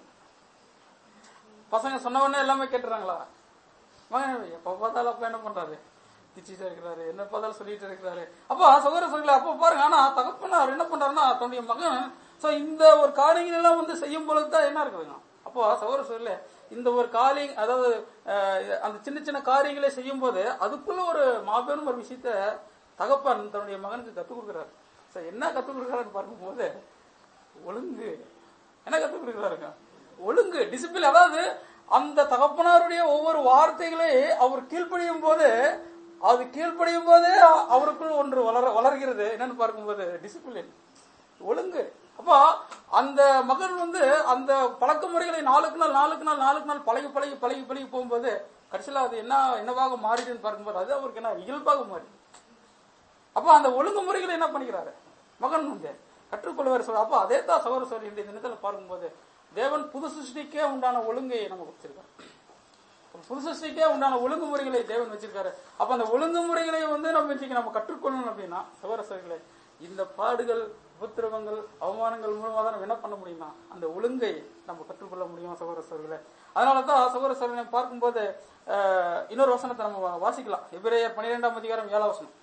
பசங்க சொன்ன உடனே எல்லாமே கேட்டுறாங்களா மகன் எப்ப பார்த்தாலும் அப்பா என்ன பண்றாரு திச்சிட்டு இருக்கிறாரு என்ன பார்த்தாலும் சொல்லிட்டு இருக்கிறாரு அப்போ சகோதர சகோதரி அப்போ பாருங்க ஆனா தகப்பனார் என்ன பண்றாருன்னா தன்னுடைய மகன் சோ இந்த ஒரு காரியங்கள் எல்லாம் வந்து செய்யும் பொழுது தான் என்ன இருக்குதுங்க அப்போ சகோதர சகோதரில இந்த ஒரு காரியம் அதாவது அஹ், அந்த சின்ன சின்ன காரியங்களை செய்யும் போது அதுக்குள்ள ஒரு மாபெரும் ஒரு விஷயத்த தகப்பன் தன்னுடைய மகனுக்கு கத்துக் கொடுக்குறாரு சோ என்ன கத்துக் கொடுக்குறாருன்னு பார்க்கும்போது ஒழுங்கு என்ன கத்துக் கொடுக்குறாருங்க ஒழுங்கு டிசிப்ளின் அதாவது அந்த தகப்பனாருடைய ஒவ்வொரு வார்த்தைகளை அவர் கீழ்ப்படியும் போது அது கீழ்ப்படியும் போதே அ- அவருக்குள் ஒன்று வளர வளர்கிறது என்னன்னு பார்க்கும்போது டிசிப்ளின் ஒழுங்கு அப்போ அந்த மகன் வந்து அந்த பழக்க முறைகளை நாளுக்கு நாள் நாளுக்கு நாள் நாளுக்கு நாள் பழகி பழகி பழகி பழகி போகும்போது கடைசியில் அது என்ன என்னவாக மாறிடுன்னு பார்க்கும்போது அது அவருக்கு என்ன இயல்பாக மாறி அப்ப அந்த ஒழுங்குமுறைகளை என்ன பண்ணிக்கிறாரு மகன் வந்து கற்றுக்கொள்வார் சொல்ற அப்ப அதே தான் சகோதர சோழி இந்த தினத்துல பார்க்கும்போது தேவன் புது சிருஷ்டிக்கே உண்டான ஒழுங்கை நமக்கு வச்சிருக்காரு புது சிருஷ்டிக்கே உண்டான ஒழுங்குமுறைகளை தேவன் வச்சிருக்காரு அப்ப அந்த ஒழுங்குமுறைகளை வந்து நம்ம இன்னைக்கு நம்ம கற்றுக்கொள்ளணும் அப்படின்னா சகோதர சோழர்களே இந்த பாடுகள் உபத்திரவங்கள் அவமானங்கள் மூலமா தான் நம்ம என்ன பண்ண முடியும்னா அந்த ஒழுங்கை நம்ம கற்றுக்கொள்ள முடியும் சகோதர சோர்களே அதனால தான் சகோதர சோழனை பார்க்கும்போது அஹ், இன்னொரு வசனத்தை நம்ம வாசிக்கலாம் எபிரேயர் பன்னிரெண்டாம் அதிகாரம் ஏழாம் வசனம்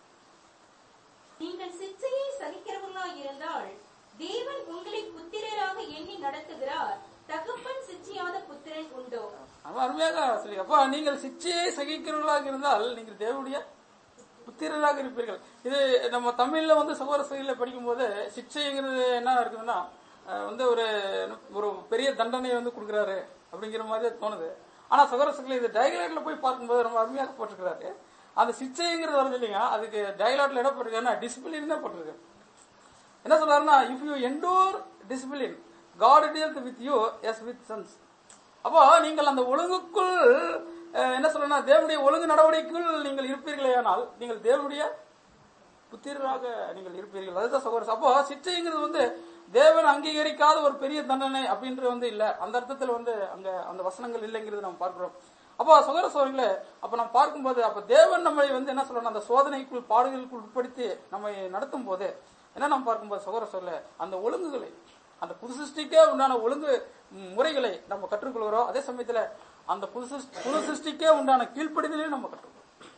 நீங்கள் சிச்சையை சகிக்கிறவர்களாய் இருந்தால் தேவன் உங்களை புத்திரராக எண்ணி நடத்துகிறார் தகப்பன் சிச்சையாத புத்திரன் உண்டோ
அவன் அருமையாக சொல்லி அப்பா நீங்கள் சிச்சையை சகிக்கிறவர்களாக இருந்தால் நீங்கள் தேவனுடைய புத்திரராக இருப்பீர்கள் இது நம்ம தமிழ்ல வந்து சகோதர சகையில படிக்கும்போது சிச்சைங்கிறது என்ன இருக்குதுன்னா அஹ், வந்து ஒரு ஒரு பெரிய தண்டனை வந்து கொடுக்குறாரு அப்படிங்கிற மாதிரி தோணுது ஆனா சகோதர சகையில இது டயலாக்ல போய் பார்க்கும்போது ரொம்ப அருமையாக போட்டிருக்கிறாரு அந்த சிச்சைங்கிறது வருது இல்லைங்க அதுக்கு டயலாக்ல என்ன போட்டிருக்காருன்னா டிசிப்ளின் தான் போட்டிருக்கு என்ன சொல்றாருன்னா if you endure discipline God deals with you as with sons அப்போ நீங்கள் அந்த ஒழுங்குக்குள் அஹ், என்ன சொல்லணும்னா தேவனுடைய ஒழுங்கு நடவடிக்கைக்குள் நீங்கள் இருப்பீர்களேயானால் நீங்கள் தேவனுடைய புத்திரராக நீங்கள் இருப்பீர்கள் அதுதான் சகோதரர் அப்போ சிச்சைங்கிறது வந்து தேவன் அங்கீகரிக்காத ஒரு பெரிய தண்டனை அப்படின்றது வந்து இல்ல அந்த அர்த்தத்தில் வந்து அங்க அந்த வசனங்கள் இல்லைங்கிறது நம்ம பார்க்கிறோம் அப்போ சகோதர சோழர்களே அப்ப நம்ம பார்க்கும்போது அப்ப தேவன் நம்மளை வந்து என்ன சொல்லணும் அந்த சோதனைக்குள் பாடுகளுக்குள் உட்படுத்தி நம்மை நடத்தும் போது என்ன நம்ம பார்க்கும்போது சகோதர சோழர்களே அந்த ஒழுங்குகளை அந்த புது சிருஷ்டிக்கே உண்டான ஒழுங்கு ம், முறைகளை நம்ம கற்றுக்கொள்கிறோம் அதே சமயத்துல அந்த புது சிருஷ்டி- புது சிருஷ்டிக்கே உண்டான கீழ்ப்படிதலையும் நம்ம கற்றுக்கொள்றோம்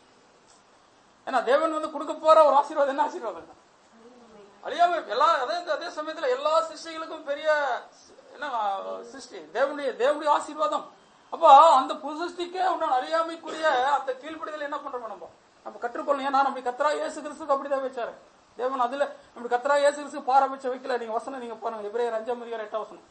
ஏன்னா தேவன் வந்து கொடுக்க போற ஒரு ஆசீர்வாதம் என்ன ஆசீர்வாதம் தான் அழியாம எல்லா அதே அதே சமயத்துல எல்லா சிருஷ்டிகளுக்கும் பெரிய என்ன சிருஷ்டி தேவனுடைய தேவனுடைய ஆசீர்வாதம் அப்போ அந்த புது சிருஷ்டிக்கே உண்டான அறியாமைக்குரிய அந்த கீழ்ப்படிதல் என்ன பண்றோம் நம்ம நம்ம கற்றுக்கொள்ளணும் ஏன்னா நம்ம கத்ரா இயேசு கிறிஸ்துக்கு அப்படிதான் வச்சாரு தேவன் அதுல நம்ம கத்ரா இயேசு கிறிஸ்து பாரபட்சம் வைக்கல நீங்க வசனம் நீங்க பாருங்க எபிரேயர் அஞ்சாம் அதிகாரம் எட்டாம் வசனம்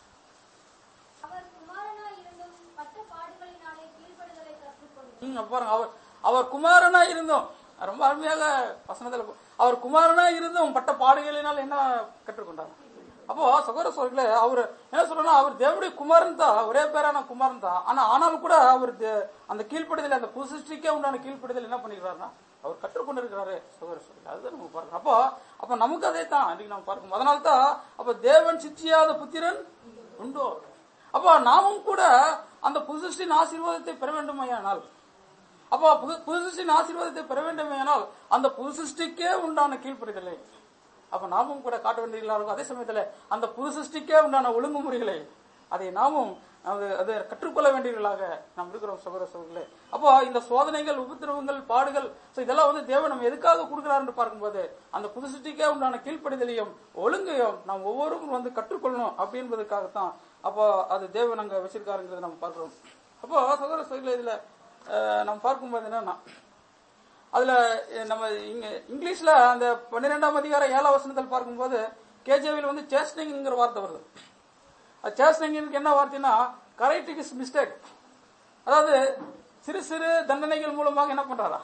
அவர் குமாரனாய் இருந்தும் பட்ட பாடுகளினாலே கீழ்ப்படுதலை கற்றுக்கொண்டு
ம், அப்ப பாருங்க அவர் அவர் குமாரனா இருந்தோம் ரொம்ப அருமையாக வசனத்துல போ- அவர் குமாரனா இருந்தும் பட்ட பாடுகளினால் என்ன கற்றுக்கொண்டார் அப்போ சகோதர சோழர்களே அவர் என்ன சொல்றேன்னா அவர் தேவனுடைய குமாரன் தான் ஒரே பேரான குமாரன் தான் ஆனா ஆனாலும் கூட அவர் தே- அந்த கீழ்ப்படுதல் அந்த புசிஷ்டிக்கே உண்டான கீழ்ப்படுதல் என்ன பண்ணிக்கிறாருன்னா அவர் கற்றுக்கொண்டு இருக்கிறாரு சகோதர சோழர்களே அதுதான் நம்ம பார்க்கணும் அப்போ அப்ப நமக்கு அதே தான் அன்றைக்கு நம்ம பார்க்கணும் அதனால தான் அப்ப தேவன் சிச்சியாத புத்திரன் உண்டோ அப்போ நாமும் கூட அந்த புதுசின் ஆசீர்வாதத்தை பெற வேண்டுமையானால் அப்போ புது- புதுசின் ஆசீர்வாதத்தை பெற வேண்டுமையானால் அந்த புது சிருஷ்டிக்கே உண்டான கீழ்ப்படிதலை அப்ப நாமும் கூட காட்ட வேண்டியதா இருக்கும் அதே சமயத்துல அந்த புது சிருஷ்டிக்கே உண்டான ஒழுங்குமுறைகளை அதை நாமும் அது அதை கற்றுக்கொள்ள வேண்டியவர்களாக நாம் இருக்கிறோம் சகோதர சகோதரர்களே அப்போ இந்த சோதனைகள் உபத்திரவங்கள் பாடுகள் so இதெல்லாம் வந்து தேவன் நம்ம எதுக்காக கொடுக்கிறாருன்னு பார்க்கும்போது அந்த புது சிருஷ்டிக்கே உண்டான கீழ்ப்படிதலையும் ஒழுங்கையும் நாம் ஒவ்வொருவரும் வந்து கற்றுக்கொள்ளணும் அப்படின்றதுக்காகத்தான் அப்போ அது தேவன் அங்க வச்சிருக்காருங்கிறத நம்ம பார்க்கிறோம் அப்போ சகோதர சகோதரர்களே இதுல அஹ், நம்ம பார்க்கும்போது என்னன்னா அதுல அஹ், நம்ம இங்க இங்கிலீஷ்ல அந்த பன்னிரெண்டாம் அதிகாரம் ஏழாம் வசனத்தில் பார்க்கும்போது கேஜேவியில் வந்து சேஸ்டிங்ங்கிற வார்த்தை வருது சேஸ்டிங்க்கு என்ன வார்த்தைன்னா கரெக்டிங் இஸ் மிஸ்டேக் அதாவது சிறு சிறு தண்டனைகள் மூலமாக என்ன பண்றாரா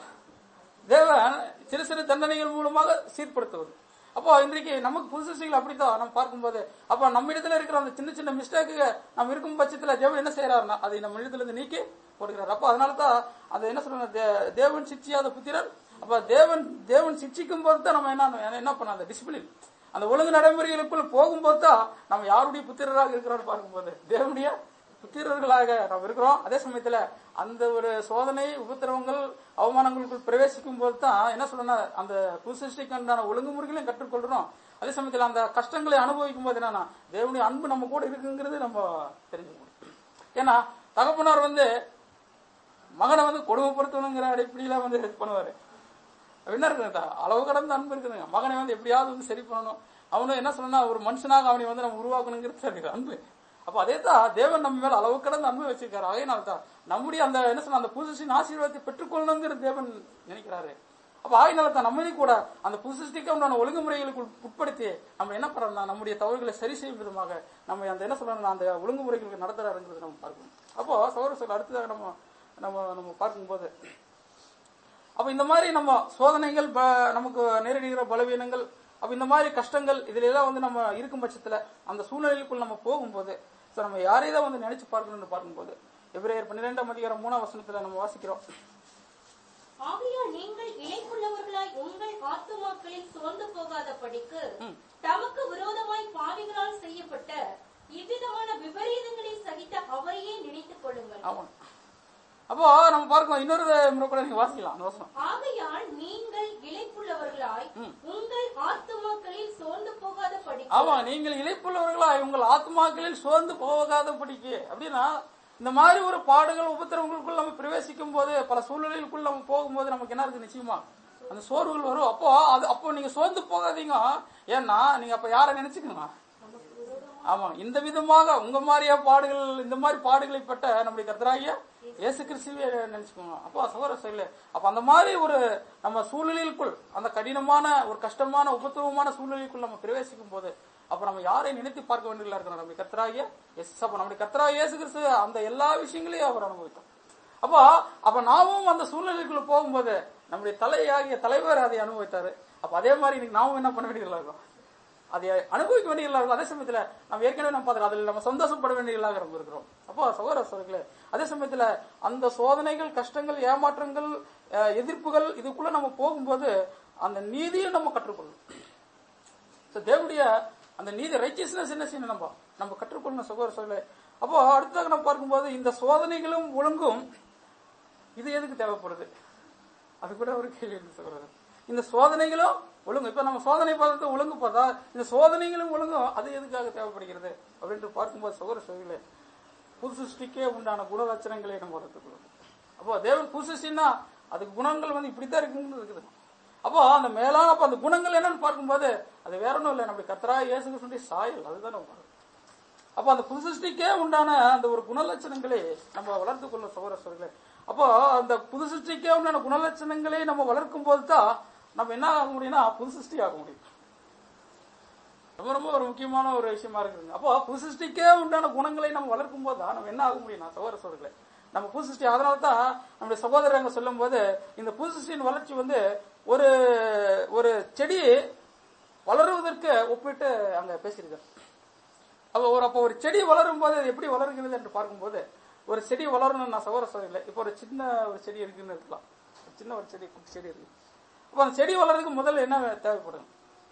தேவன் சிறு சிறு தண்டனைகள் மூலமாக சீர்படுத்துவது அப்போ இன்றைக்கு நமக்கு புது சிருஷ்டிகள் அப்படித்தான் நம்ம பார்க்கும்போது அப்போ நம்ம இடத்துல இருக்கிற அந்த சின்ன சின்ன மிஸ்டேக்கு நம்ம இருக்கும் பட்சத்துல தேவன் என்ன செய்யறாருன்னா அதை நம்ம இடத்துல இருந்து நீக்கி போடுகிறார் அப்போ அதனால தான் அது என்ன சொல்றாங்க தே- தேவன் சிச்சியாத புத்திரன் அப்ப தேவன் தேவன் சிச்சிக்கும் போது தான் நம்ம என்ன என்ன பண்ண அந்த டிசிப்ளின் அந்த ஒழுங்கு நடைமுறைகளுக்குள் போகும்போது தான் நம்ம யாருடைய புத்திரராக இருக்கிறோம்னு பார்க்கும்போது தேவனுடைய புத்திரர்களாக நாம் இருக்கிறோம் அதே சமயத்துல அந்த ஒரு சோதனை உபத்திரவங்கள் அவமானங்களுக்குள் பிரவேசிக்கும் போது தான் என்ன சொல்லணும் அந்த புதுசிருஷ்டிக்கான ஒழுங்குமுறைகளையும் கற்றுக்கொள்றோம் அதே சமயத்துல அந்த கஷ்டங்களை அனுபவிக்கும் போது என்னன்னா தேவனுடைய அன்பு நம்ம கூட இருக்குங்கிறது நம்ம தெரிஞ்சுக்க முடியும் ஏன்னா தகப்பனார் வந்து மகனை வந்து கொடுமைப்படுத்தணுங்கிற அடிப்படையில வந்து இது பண்ணுவாரு என்ன இருக்குங்க அளவு கடந்த அன்பு இருக்குதுங்க மகனை வந்து எப்படியாவது வந்து சரி பண்ணணும் அவனும் என்ன சொல்லணும்னா ஒரு மனுஷனாக அவனை வந்து நம்ம உருவாக்கணுங்கிறது இருக்குது அன்பு அப்ப அதே தான் தேவன் நம்ம மேல அளவு கடந்த அன்பு வச்சிருக்காரு அதனால தான் நம்முடைய அந்த என்ன சொல்ல அந்த புதுசின் ஆசீர்வாதத்தை பெற்றுக்கொள்ளணுங்கிற தேவன் நினைக்கிறாரு அப்ப ஆகினால தான் நம்மளையும் கூட அந்த புதுசிக்கு உண்டான ஒழுங்குமுறைகளுக்கு உட்படுத்தி நம்ம என்ன பண்றோம்னா நம்முடைய தவறுகளை சரி செய்யும் விதமாக நம்ம அந்த என்ன சொல்றோம் அந்த ஒழுங்குமுறைகளுக்கு நடத்துறாருங்கிறது நம்ம பார்க்கணும் அப்போ சௌர சொல் அடுத்ததாக நம்ம நம்ம நம்ம பார்க்கும்போது அப்ப இந்த மாதிரி நம்ம சோதனைகள் ப- நமக்கு நேரிடுகிற பலவீனங்கள் அப்ப இந்த மாதிரி கஷ்டங்கள் இதுல எல்லாம் வந்து நம்ம இருக்கும் பட்சத்துல அந்த சூழ்நிலைக்குள் நம்ம போகும்போது so நம்ம யாரையும் வந்து நினைச்சு பார்க்கணும்னு பார்க்கும்போது எபிரேயர் பன்னிரெண்டாம் அதிகாரம் மூணாம் வசனத்துல நம்ம வாசிக்கிறோம்
ஆகையால் நீங்கள் இணைப்புள்ளவர்களாய் உங்கள் ஆத்துமாக்களில் சோர்ந்து போகாதபடிக்கு தமக்கு விரோதமாய் பாவிகளால் செய்யப்பட்ட இவ்விதமான விபரீதங்களை சகித்த அவரையே நினைத்துக் கொள்ளுங்கள்
ஆமாம் அப்போ நம்ம பார்க்கணும் இன்னொரு முறை கூட நீங்க வாசிக்கலாம் அந்த வசனம்
ஆகையால் நீங்கள் இளைப்புள்ளவர்களாய் உங்கள் ஆத்துமாக்களில் சோர்ந்து போகாத படி
ஆமா நீங்கள் இழைப்புள்ளவர்களா உங்கள் ஆத்மாக்களில் சோர்ந்து போகாத படிக்கு அப்படின்னா இந்த மாதிரி ஒரு பாடுகள் உபத்திரவங்களுக்குள் நம்ம பிரவேசிக்கும் போது பல சூழ்நிலைகளுக்குள் நம்ம போகும்போது நமக்கு என்ன இருக்கு நிச்சயமா அந்த சோர்வுகள் வரும் அப்போ அது அப்போ நீங்க சோர்ந்து போகாதீங்க ஏன்னா நீங்க அப்ப யாரை நினைச்சுக்கணும் ஆமா இந்த விதமாக உங்க மாதிரியா பாடுகள் இந்த மாதிரி பாடுகளை பட்ட நம்முடைய கர்த்தராகிய இயேசு கிறிஸ்துவே நினைச்சுக்கோங்க அப்போ சகோதர சொல்லு அப்ப அந்த மாதிரி ஒரு நம்ம சூழ்நிலைக்குள் அந்த கடினமான ஒரு கஷ்டமான உபத்திரவமான சூழ்நிலைக்குள் நம்ம பிரவேசிக்கும் போது அப்ப நம்ம யாரை நினைத்து பார்க்க வேண்டியதா இருக்கணும் நம்முடைய கர்த்தராகிய எஸ் அப்ப நம்முடைய கர்த்தராகிய இயேசு கிறிஸ்து அந்த எல்லா விஷயங்களையும் அவர் அனுபவித்தார் அப்போ அப்ப நாமும் அந்த சூழ்நிலைக்குள்ள போகும்போது நம்முடைய தலையாகிய தலைவர் அதை அனுபவித்தாரு அப்ப அதே மாதிரி இன்னைக்கு நாமும் என்ன பண்ண வேண்டியதா இருக்கும் அதை அனுபவிக்க வேண்டியதாக இருக்கும் அதே சமயத்துல நம்ம ஏற்கனவே நம்ம பார்த்துருக்கோம் அதில் நம்ம சந்தோஷப்பட வேண்டியதாக நம்ம இருக்கிறோம் அப்போ சகோதர சோதர்களே அதே சமயத்துல அந்த சோதனைகள் கஷ்டங்கள் ஏமாற்றங்கள் அஹ், எதிர்ப்புகள் இதுக்குள்ள நம்ம போகும்போது அந்த நீதியும் நம்ம கற்றுக்கொள்ளணும் So, தேவனுடைய அந்த நீதி ரைச்சியஸ்னஸ் என்ன செய்யணும் நம்ம நம்ம கற்றுக்கொள்ளணும் சகோதர சோதர்களே அப்போ அடுத்ததாக நம்ம பார்க்கும்போது இந்த சோதனைகளும் ஒழுங்கும் இது எதுக்கு தேவைப்படுது அது கூட ஒரு கேள்வி இருக்கு சகோதரர் இந்த சோதனைகளும் ஒழுங்கு இப்ப நம்ம சோதனை பார்த்து ஒழுங்கு பார்த்தா இந்த சோதனைகளும் ஒழுங்கும் அது எதுக்காக தேவைப்படுகிறது அப்படின்ட்டு பார்க்கும்போது சகோதர சோதரிகளே புது சிருஷ்டிக்கே உண்டான குணலட்சணங்களை நம்ம வளர்த்துக்கொள்ளும் அப்போ தேவன் புது சிருஷ்டின்னா அதுக்கு குணங்கள் வந்து இப்படித்தான் இருக்குன்னு இருக்குது அப்போ அந்த மேலான அப்ப அந்த குணங்கள் என்னன்னு பார்க்கும்போது அது வேற ஒன்றும் இல்லை நம்ம கத்தரா இயேசு கிறிஸ்துடைய சாயல் அதுதான் நம்ம பார்க்கணும். அப்போ அந்த புது சிருஷ்டிக்கே உண்டான அந்த ஒரு குணலட்சணங்களை நம்ம வளர்த்து கொள்ள சகோதர சோதரிகளே அப்போ அந்த புது சிருஷ்டிக்கே உண்டான குணலட்சணங்களை நம்ம வளர்க்கும் போது தான் நம்ம என்ன ஆக முடியும்னா புது சிருஷ்டி ஆக முடியும் ரொம்ப ரொம்ப ஒரு முக்கியமான ஒரு விஷயமா இருக்குதுங்க அப்போ புது சிருஷ்டிக்கே உண்டான குணங்களை நம்ம வளர்க்கும் போது தான் நம்ம என்ன ஆக முடியும் நான் சகோதர சோதரிகளே நம்ம புது சிருஷ்டி அதனால தான் நம்முடைய சகோதரர் அங்க சொல்லும் போது இந்த புது சிருஷ்டியின் வளர்ச்சி வந்து ஒரு ஒரு செடி வளருவதற்கு ஒப்பிட்டு அங்க பேசியிருக்காரு அப்போ ஒரு அப்போ ஒரு செடி வளரும் போது அது எப்படி வளருகிறது என்று பார்க்கும்போது ஒரு செடி வளரணும்னு நான் சகோதர சொல்லல இப்போ ஒரு சின்ன ஒரு செடி இருக்குன்னு இருக்கலாம் ஒரு சின்ன ஒரு செடி குட்டி செடி இருக்கு அப்போ அந்த செடி வளர்றதுக்கு முதல்ல என்ன தேவைப்படும்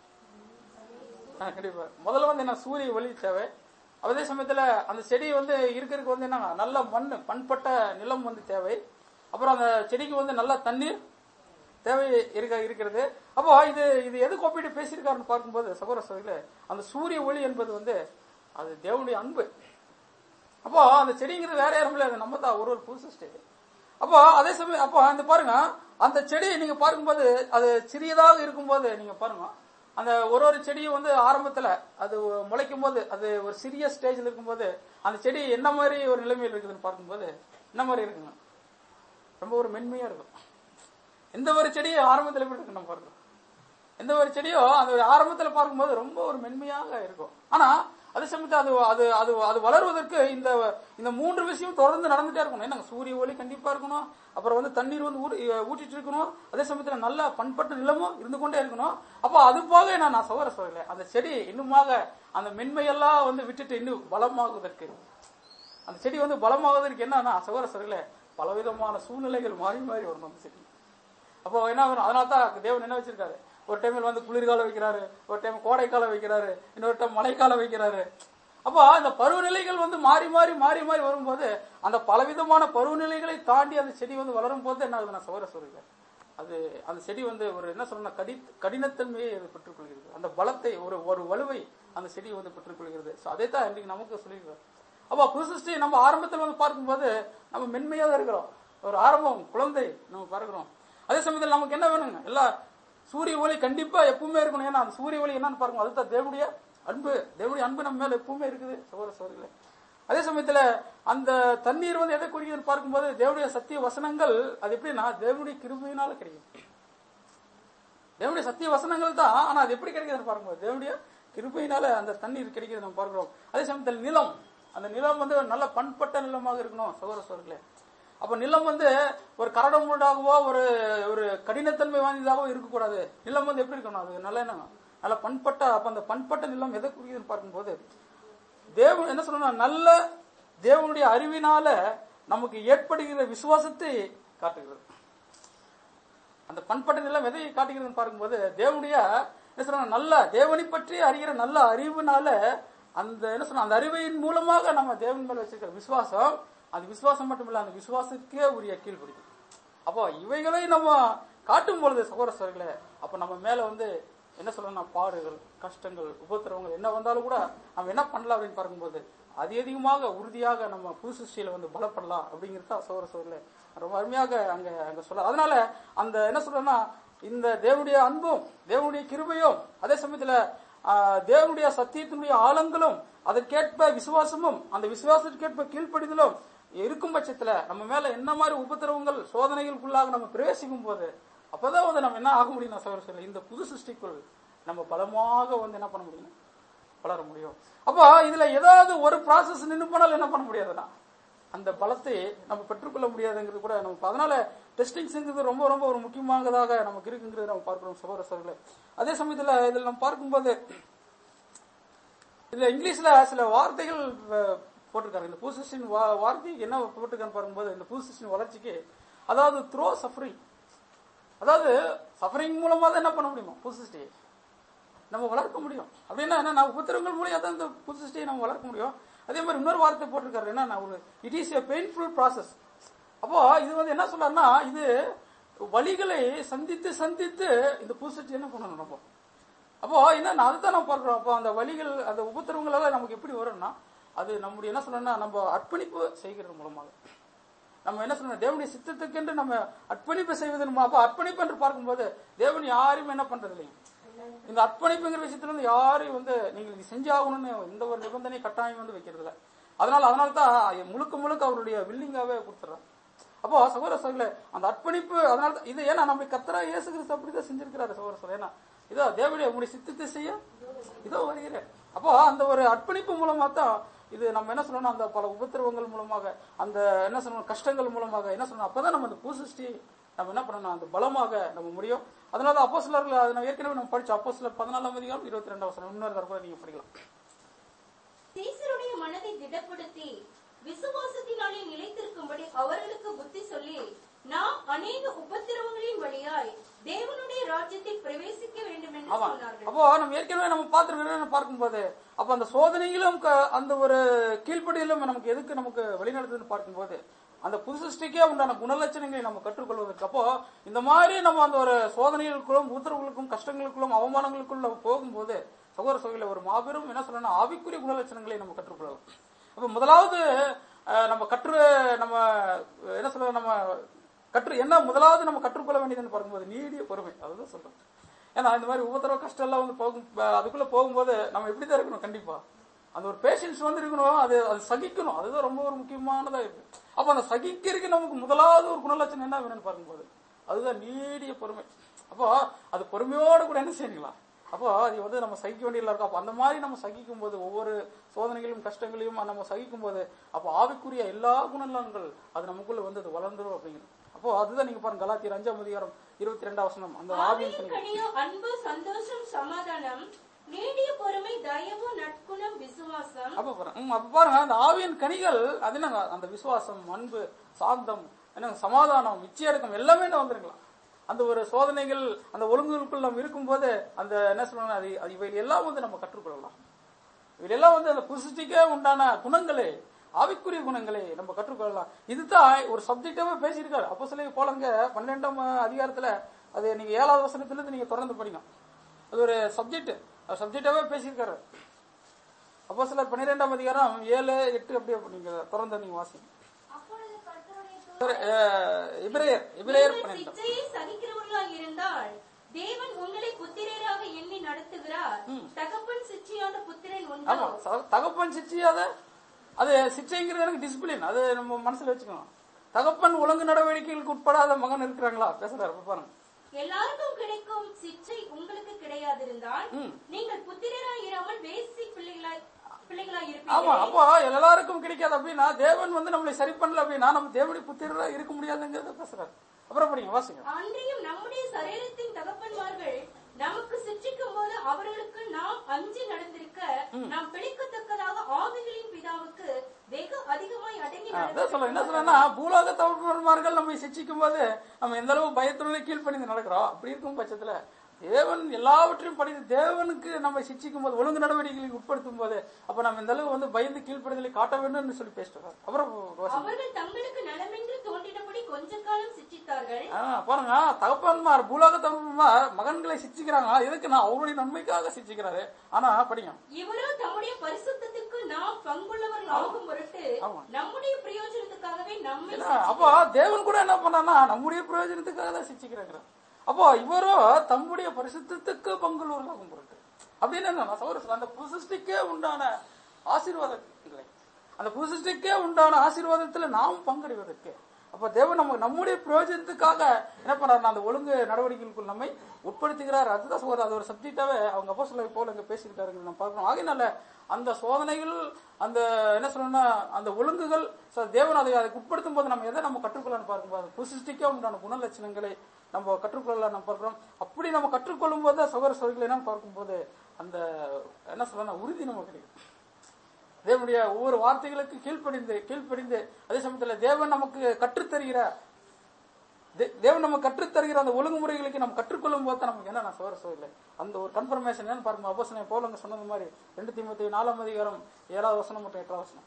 ஆ, கண்டிப்பா முதல்ல வந்து என்ன சூரிய ஒளி தேவை அதே சமயத்துல அந்த செடி வந்து இருக்கிறதுக்கு வந்து என்ன நல்ல மண் பண்பட்ட நிலம் வந்து தேவை அப்புறம் அந்த செடிக்கு வந்து நல்ல தண்ணீர் தேவை இருக்க இருக்கிறது அப்போ இது இது எதுக்கு ஒப்பிட்டு பேசியிருக்காருன்னு பார்க்கும்போது சகோதர சகோதரிகளே அந்த சூரிய ஒளி என்பது வந்து அது தேவனுடைய அன்பு அப்போ அந்த செடிங்கிறது வேற யாரும் இல்லை அது நம்ம தான் ஒரு ஒரு புது சிருஷ்டி அப்போ அதே சமயம் அப்போ அந்த பாருங்க அந்த செடி நீங்க பார்க்கும்போது அது சிறியதாக இருக்கும்போது நீங்க பாருங்க அந்த ஒரு ஒரு செடியும் வந்து ஆரம்பத்துல அது முளைக்கும் போது அது ஒரு சிறிய ஸ்டேஜ்ல இருக்கும்போது அந்த செடி என்ன மாதிரி ஒரு நிலைமையில் இருக்குதுன்னு பார்க்கும்போது என்ன மாதிரி இருக்குங்க ரொம்ப ஒரு மென்மையா இருக்கும் எந்த ஒரு செடியும் ஆரம்பத்துல எப்படி இருக்கு நம்ம பார்க்கிறோம் எந்த ஒரு செடியோ அந்த ஒரு ஆரம்பத்துல பார்க்கும்போது ரொம்ப ஒரு மென்மையாக இருக்கும் ஆனா அதே சமயத்தில் அது அது அது அது வளருவதற்கு இந்த இந்த மூன்று விஷயம் தொடர்ந்து நடந்துட்டே இருக்கணும் என்னங்க சூரிய ஒளி கண்டிப்பா இருக்கணும் அப்புறம் வந்து தண்ணீர் வந்து ஊ- ஊற்றிட்டு இருக்கணும் அதே சமயத்துல நல்ல பண்பட்ட நிலமும் இருந்து கொண்டே இருக்கணும் அப்போ அது போக நான் நான் சோதர சொல்லல அந்த செடி இன்னுமாக அந்த மென்மையெல்லாம் வந்து விட்டுட்டு இன்னும் பலமாகுவதற்கு அந்த செடி வந்து பலமாவதற்கு என்னன்னா சகோதர சகோதரிகளே பலவிதமான சூழ்நிலைகள் மாறி மாறி வரணும் அந்த செடி அப்போ என்ன ஆகணும் அதனால தான் தேவன் என்ன வச்சிருக்காரு ஒரு டைமில் வந்து குளிர்காலம் வைக்கிறாரு ஒரு டைம் கோடைக்காலம் வைக்கிறாரு இன்னொரு டைம் மழைக்காலம் வைக்கிறாரு அப்போ அந்த பருவநிலைகள் வந்து மாறி மாறி மாறி மாறி வரும்போது அந்த பலவிதமான பருவநிலைகளை தாண்டி அந்த செடி வந்து வளரும் போது என்ன ஆகுது நான் சோர சொல்லுங்க அது அந்த செடி வந்து ஒரு என்ன சொல்லணும் கடி கடினத்தன்மையை அது பெற்றுக்கொள்கிறது அந்த பலத்தை ஒரு ஒரு வலுவை அந்த செடி வந்து பெற்றுக்கொள்கிறது ஸோ அதை தான் இன்னைக்கு நமக்கு சொல்லியிருக்காரு அப்போ புது சிருஷ்டி நம்ம ஆரம்பத்தில் வந்து பார்க்கும்போது நம்ம மென்மையாக தான் இருக்கிறோம் ஒரு ஆரம்பம் குழந்தை நம்ம பார்க்கிறோம் அதே சமயத்தில் நமக்கு என்ன வேணுங்க எல்லா சூரிய ஒளி கண்டிப்பா எப்பவுமே இருக்கணும் ஏன்னா அந்த சூரிய ஒளி என்னன்னு பாருங்க அதுதான் தேவனுடைய அன்பு தேவனுடைய அன்பு நம்ம மேல எப்பவுமே இருக்குது சகோதர சகோதரிகளே அதே சமயத்துல அந்த தண்ணீர் வந்து எதை குறிக்குதுன்னு பார்க்கும்போது தேவனுடைய சத்திய வசனங்கள் அது எப்படின்னா தேவனுடைய கிருபையினால கிடைக்கும் தேவனுடைய சத்திய வசனங்கள் தான் ஆனா அது எப்படி கிடைக்குதுன்னு பாருங்க தேவனுடைய கிருபையினால அந்த தண்ணீர் கிடைக்கிறது நம்ம பார்க்கிறோம் அதே சமயத்தில் நிலம் அந்த நிலம் வந்து நல்ல பண்பட்ட நிலமாக இருக்கணும் சகோதர சோர்களே அப்ப நிலம் வந்து ஒரு கரடமுடாகவோ ஒரு ஒரு கடினத்தன்மை வாய்ந்ததாகவோ இருக்கக்கூடாது நிலம் வந்து எப்படி இருக்கணும் அது நல்ல என்ன நல்ல பண்பட்ட அப்ப அந்த பண்பட்ட நிலம் எதை குறிக்குதுன்னு பார்க்கும்போது தேவன் என்ன சொல்லணும் நல்ல தேவனுடைய அறிவினால நமக்கு ஏற்படுகிற விசுவாசத்தை காட்டுகிறது அந்த பண்பட்ட நிலம் எதை காட்டுகிறதுன்னு பார்க்கும்போது தேவனுடைய என்ன சொல்றாங்க நல்ல தேவனை பற்றி அறிகிற நல்ல அறிவுனால அந்த என்ன சொல்ற அந்த அறிவின் மூலமாக நம்ம தேவன் மேல வச்சிருக்கிற விசுவாசம் அது விசுவாசம் மட்டும் இல்ல அந்த விசுவாசத்துக்கே உரிய கீழ்ப்பிடிக்கும் அப்போ இவைகளை நம்ம காட்டும் பொழுது சகோதரர்களே அப்ப நம்ம மேல வந்து என்ன சொல்லணும் பாடுகள் கஷ்டங்கள் உபத்திரவங்கள் என்ன வந்தாலும் கூட நம்ம என்ன பண்ணலாம் அப்படின்னு பார்க்கும்போது அது அதிகமாக உறுதியாக நம்ம புது சிருஷ்டியில வந்து பலப்படலாம் அப்படிங்கிறத சகோதர சோழர்களே ரொம்ப அருமையாக அங்க அங்க சொல்ல அதனால அந்த என்ன சொல்றேன்னா இந்த தேவனுடைய அன்பும் தேவனுடைய கிருபையும் அதே சமயத்துல ஆஹ், தேவனுடைய சத்தியத்தினுடைய ஆழங்களும் அதற்கேற்ப விசுவாசமும் அந்த விசுவாசத்திற்கேற்ப கீழ்ப்படிதலும் இருக்கும் பட்சத்துல நம்ம மேல என்ன மாதிரி உபத்திரவங்கள் சோதனைகளுக்குள்ளாக நம்ம பிரவேசிக்கும் போது அப்பதான் வந்து நம்ம என்ன ஆக முடியும் நான் சொல்ல சொல்ல இந்த புது சிருஷ்டிக்குள் நம்ம பலமாக வந்து என்ன பண்ண முடியும் வளர முடியும் அப்போ இதுல ஏதாவது ஒரு ப்ராசஸ் நின்று போனாலும் என்ன பண்ண முடியாதுன்னா அந்த பலத்தை நம்ம பெற்றுக்கொள்ள முடியாதுங்கிறது கூட நம்ம அதனால டெஸ்டிங்ஸ்ங்கிறது ரொம்ப ரொம்ப ஒரு முக்கியமானதாக நமக்கு இருக்குங்கிறது நம்ம பார்க்கிறோம் சகோதர சகோதரர்களே அதே சமயத்துல இதுல நம்ம பார்க்கும்போது இதுல இங்கிலீஷ்ல சில வார்த்தைகள் அஹ், போட்டிருக்காங்க இந்த பூசிஸ்டின் வார்த்தை என்ன போட்டிருக்கான்னு பார்க்கும்போது இந்த பூசிஸ்டின் வளர்ச்சிக்கு அதாவது த்ரோ சஃபரிங் அதாவது சஃபரிங் மூலமா தான் என்ன பண்ண முடியுமா பூசிஸ்டி நம்ம வளர்க்க முடியும் அப்படின்னா என்ன நான் உபத்திரங்கள் மூலியம் தான் இந்த புதுசிஸ்டியை நம்ம வளர்க்க முடியும் அதே மாதிரி இன்னொரு வார்த்தை போட்டிருக்காரு என்ன நான் ஒரு it is a painful process அப்போ இது வந்து என்ன சொல்றாருன்னா இது வழிகளை சந்தித்து சந்தித்து இந்த புதுசிஸ்டி என்ன பண்ணணும் நம்ம அப்போ என்ன அதுதான் நம்ம பார்க்கிறோம் அப்போ அந்த வழிகள் அந்த உபத்திரவங்கள் எல்லாம் நமக்கு எப்படி வரும்னா அது நம்முடைய என்ன சொல்லணும்னா நம்ம அர்ப்பணிப்பு செய்கிறது மூலமாக நம்ம என்ன சொல்லணும் தேவனுடைய சித்தத்துக்கென்று நம்ம அர்ப்பணிப்பு செய்வதன் மூலம் அப்போ அர்ப்பணிப்பு என்று பார்க்கும்போது தேவன் யாரையும் என்ன பண்றது இல்லைங்க இந்த அர்ப்பணிப்புங்கிற விஷயத்துல வந்து யாரையும் வந்து நீங்க இது செஞ்சாகணும்னு இந்த ஒரு நிபந்தனை கட்டாயம் வந்து வைக்கிறது இல்ல அதனால அதனால தான் முழுக்க முழுக்க அவருடைய வில்லிங்காவே கொடுத்துறாரு அப்போ சகோதர சகோதரர்களே அந்த அர்ப்பணிப்பு அதனால தான் இது ஏன்னா நம்ம கத்தரா இயேசு கிறிஸ்து அப்படிதான் செஞ்சிருக்கிறாரு சகோதர சகோதரர் ஏன்னா இதோ தேவனுடைய உங்களுடைய சித்தத்தை செய்ய இதோ வருகிறேன் அப்போ அந்த ஒரு அர்ப்பணிப்பு மூலமா தான் இது நம்ம என்ன சொல்லணும் அந்த பல உபத்திரவங்கள் மூலமாக அந்த என்ன சொல்லணும் கஷ்டங்கள் மூலமாக என்ன சொல்லணும் அப்பதான் நம்ம அந்த பூசிஷ்டி நம்ம என்ன பண்ணணும் அந்த பலமாக நம்ம முடியும் அதனால அப்போ சிலர்கள் அதை நம்ம ஏற்கனவே நம்ம படிச்சோம் அப்போ சிலர் பதினாலாம் அதிகாரம் இருபத்தி ரெண்டாம் வசனம் இன்னொரு தடவை கூட நீங்க படிக்கலாம்
சீசருடைய மனதை திடப்படுத்தி விசுவாசத்தினாலே நிலைத்திருக்கும்படி அவர்களுக்கு புத்தி சொல்லி நாம் அநேக உபத்திரவங்களின் வழியாய் தேவனுடைய ராஜ்யத்தில் பிரவேசிக்க வேண்டும் என்று
ஆமா
சொன்னார்கள்
அப்போ நம்ம ஏற்கனவே நம்ம பார்த்து பார்க்கும்போது அப்ப அந்த சோதனையிலும் க- அந்த ஒரு கீழ்ப்படியிலும் நமக்கு எதுக்கு நமக்கு வழிநடத்துதுன்னு பார்க்கும்போது அந்த புது சிருஷ்டிக்கே உண்டான குணலட்சணங்களை நம்ம கற்றுக்கொள்வதற்கு அப்போ இந்த மாதிரி நம்ம அந்த ஒரு சோதனைகளுக்குள்ளும் உத்தரவுகளுக்கும் கஷ்டங்களுக்குள்ளும் அவமானங்களுக்குள்ள நம்ம போகும்போது சகோதர சகோதரில ஒரு மாபெரும் என்ன சொல்லணும் ஆவிக்குரிய குணலட்சணங்களை நம்ம கற்றுக்கொள்ளலாம் அப்ப முதலாவது அஹ், நம்ம கற்று நம்ம என்ன சொல்ல நம்ம கற்று என்ன முதலாவது நம்ம கற்றுக்கொள்ள வேண்டியதுன்னு பார்க்கும்போது நீடிய பொறுமை அதுதான் சொல்றேன் ஏன்னா இந்த மாதிரி உபத்திரவ கஷ்டம் எல்லாம் வந்து போகும் ப- அதுக்குள்ள போகும்போது நம்ம இப்படிதான் இருக்கணும் கண்டிப்பா அந்த ஒரு பேஷன்ஸ் வந்து இருக்கணும் அது அது சகிக்கணும் அதுதான் ரொம்ப ஒரு முக்கியமானதா இருக்கு அப்ப அந்த சகிக்கிறதுக்கு நமக்கு முதலாவது ஒரு குணலட்சணம் என்ன வேணும்னு பார்க்கும்போது அதுதான் நீடிய பொறுமை அப்போ அது பொறுமையோடு கூட என்ன செய்யலாம் அப்போ அது வந்து நம்ம சகிக்க வேண்டியதா இருக்கும் அப்போ அந்த மாதிரி நம்ம சகிக்கும் போது ஒவ்வொரு சோதனைகளையும் கஷ்டங்களையும் நம்ம சகிக்கும் போது அப்போ ஆவிக்குரிய எல்லா குணநலன்கள் அது நமக்குள்ள வந்து அது வளர்ந்துரும் அப்படிங்கிறது அப்போ அதுதான் நீங்க பாருங்க கலாத்தியர் அஞ்சாம் அதிகாரம் இருபத்தி ரெண்டாம் வசனம் அந்த ஆவியின்
ஆவியின்
கனிகள்.
கனியோ அன்பு சந்தோஷம் சமாதானம் நீடிய பொறுமை தயவு நட்குணம் விசுவாசம்
அப்ப பாருங்க ம், அப்ப பாருங்க அந்த ஆவியின் கனிகள் அது என்னங்க அந்த விசுவாசம் அன்பு சாந்தம் என்னங்க சமாதானம் நிச்சயடக்கம் எல்லாமே என்ன வந்துருங்களா அந்த ஒரு சோதனைகள் அந்த ஒழுங்குகளுக்குள் நம்ம இருக்கும்போது அந்த என்ன சொல்றாங்க அது அது இவை எல்லாம் வந்து நம்ம கற்றுக்கொள்ளலாம் இவையெல்லாம் வந்து அந்த புசிட்டிக்கே உண்டான குணங்களே ஆவிக்குரிய குணங்களை நம்ம கற்றுக்கொள்ளலாம் இதுதான் ஒரு சப்ஜெக்டாவே பேசியிருக்காரு அப்போ சில போலங்க பன்னெண்டாம் அதிகாரத்துல அது நீங்க ஏழாவது வசனத்துல இருந்து நீங்க தொடர்ந்து படிங்க அது ஒரு சப்ஜெக்ட் சப்ஜெக்டாவே பேசியிருக்காரு அப்போ சிலர் பன்னிரெண்டாம் அதிகாரம் ஏழு எட்டு அப்படியே நீங்க தொடர்ந்து நீங்க வாசிங்க
அப்பொழுது கர்த்தருடைய தூதன்
சரி, அஹ், இபிரேயர் இபிரேயர்
நீங்கள்
பன்னிரெண்டாம்
சிச்சையை சகிக்கிறவர்களாய் இருந்தால் தேவன் உங்களை புத்திரராக எண்ணி நடத்துகிறார் தகப்பன் சிச்சையான புத்திரன்
ஆமா
உண்டோ
ச- தகப்பன் சிச்சையாத அது சிச்சைங்கிறது எனக்கு டிசிப்ளின் அது நம்ம மனசுல வச்சுக்கணும் தகப்பன் ஒழுங்கு நடவடிக்கைகளுக்கு உட்படாத மகன் இருக்கிறாங்களா பேசுறாரு இப்ப பாருங்க
எல்லாருக்கும் கிடைக்கும் சிச்சை உங்களுக்கு கிடையாதிருந்தால்
ம்.
நீங்கள் புத்திரராய் இராமல் வேசி பிள்ளைகளாய் பிள்ளைகளாய்
ஆமா
இருப்பீர்கள்
அப்போ எல்லாருக்கும் கிடைக்காது அப்படின்னா தேவன் வந்து நம்மளை சரி பண்ணல அப்படின்னா நம்ம தேவனுடைய புத்திரரா இருக்க முடியாதுங்கிறத பேசுறாரு அப்புறம் படிங்க வாசிங்க
அன்றியும் நம்முடைய சரீரத்தின் தகப்பன்மார்கள் நமக்கு சிற்றிக்கும் போது அவர்களுக்கு நாம் அஞ்சி நடந்திருக்க நாம் பிழைக்கத்தக்கதாக ஆவிகளின் பிதாவுக்கு வெகு அதிகமாய் அடங்கி
ஆ, அதான் சொல்ல என்ன சொல்றேன்னா பூலோக தவறுமார்கள் நம்மை சிக்ஷிக்கும் போது நம்ம எந்த அளவு பயத்துடன் கீழ்ப்பணிந்து நடக்கிறோம் அப்படி இருக்கும் பட்சத்துல தேவன் எல்லாவற்றையும் படித்து தேவனுக்கு நம்ம சிச்சிக்கும் போது ஒழுங்கு நடவடிக்கைகளுக்கு உட்படுத்தும் போது அப்ப நம்ம இந்த அளவு வந்து பயந்து கீழ்ப்படுதலை காட்ட வேண்டும் சொல்லி பேசிட்டு அப்புறம் ரோசி.
அவர்கள் தங்களுக்கு நலமென்று தோன்றினபடி கொஞ்ச காலம் சிற்றித்தார்கள்
ஆ, பாருங்க தகப்பன்மார் பூலோக தகப்பன்மார் மகன்களை சிச்சிக்கிறாங்க எதுக்கு நான் அவருடைய நன்மைக்காக சிச்சிக்கிறாரு ஆனா படிங்க
இவரோ தம்முடைய பரிசுத்தத்துக்கு நாம் பங்குள்ளவர்கள் ஆகும் பொருட்டு
ஆமா.
நம்முடைய பிரயோஜனத்துக்காகவே நம்மை
இல்ல, அப்போ தேவன் கூட என்ன பண்ணான்னா நம்முடைய பிரயோஜனத்துக்காக தான் சிச்சிக்கிறாங்க அப்போ இவரோ தம்முடைய பரிசுத்தத்துக்கு பங்குள்ளவர்களாகும் பொருட்டு அப்படின்னு என்ன சௌரஸ் அந்த புசிஷ்டிக்கே உண்டான ஆசீர்வாதங்களை அந்த புசிஷ்டிக்கே உண்டான ஆசீர்வாதத்துல நாம் பங்கடைவதற்கு அப்ப தேவன் நம்ம நம்முடைய பிரயோஜனத்துக்காக என்ன பண்றாரு அந்த ஒழுங்கு நடவடிக்கைகளுக்குள் நம்மை உட்படுத்துகிறார் அதுதான் சொல்ற அது ஒரு சப்ஜெக்டாவே அவங்க அப்போ சொல்ல போல இங்க பேசிக்கிட்டாருங்க நம்ம பார்க்கணும் ஆகினால அந்த சோதனைகள் அந்த என்ன சொல்லணும்னா அந்த ஒழுங்குகள் so தேவன் அதை அதுக்கு உட்படுத்தும் போது நம்ம எதை நம்ம கற்றுக்கொள்ளணும் பார்க்கும்போது புசிஷ்டிக்கே உண்டான குணலட்சணங்களை நம்ம கற்றுக்கொள்ள நம்ம பார்க்கிறோம் அப்படி நம்ம கற்றுக்கொள்ளும் போது சகோதர சோதரிகளை என்ன பார்க்கும்போது அந்த என்ன சொல்லணும் உறுதி நமக்கு கிடைக்கும் தேவனுடைய ஒவ்வொரு வார்த்தைகளுக்கு கீழ்ப்படிந்து கீழ்ப்படிந்து அதே சமயத்துல தேவன் நமக்கு கற்றுத்தருகிற தே- தேவன் நம்ம கற்றுத்தருகிற அந்த ஒழுங்குமுறைகளுக்கு நம்ம கற்றுக்கொள்ளும் போது தான் நமக்கு என்ன நான் சோர சோஇல்லை அந்த ஒரு கன்ஃபர்மேஷன் என்னன்னு பாருங்க அப்போசனை போலங்க சொன்னது மாதிரி ரெண்டு தீமத்தி நாலாம் அதிகாரம் ஏழாவது வசனம் மற்றும் எட்டாவது வசனம்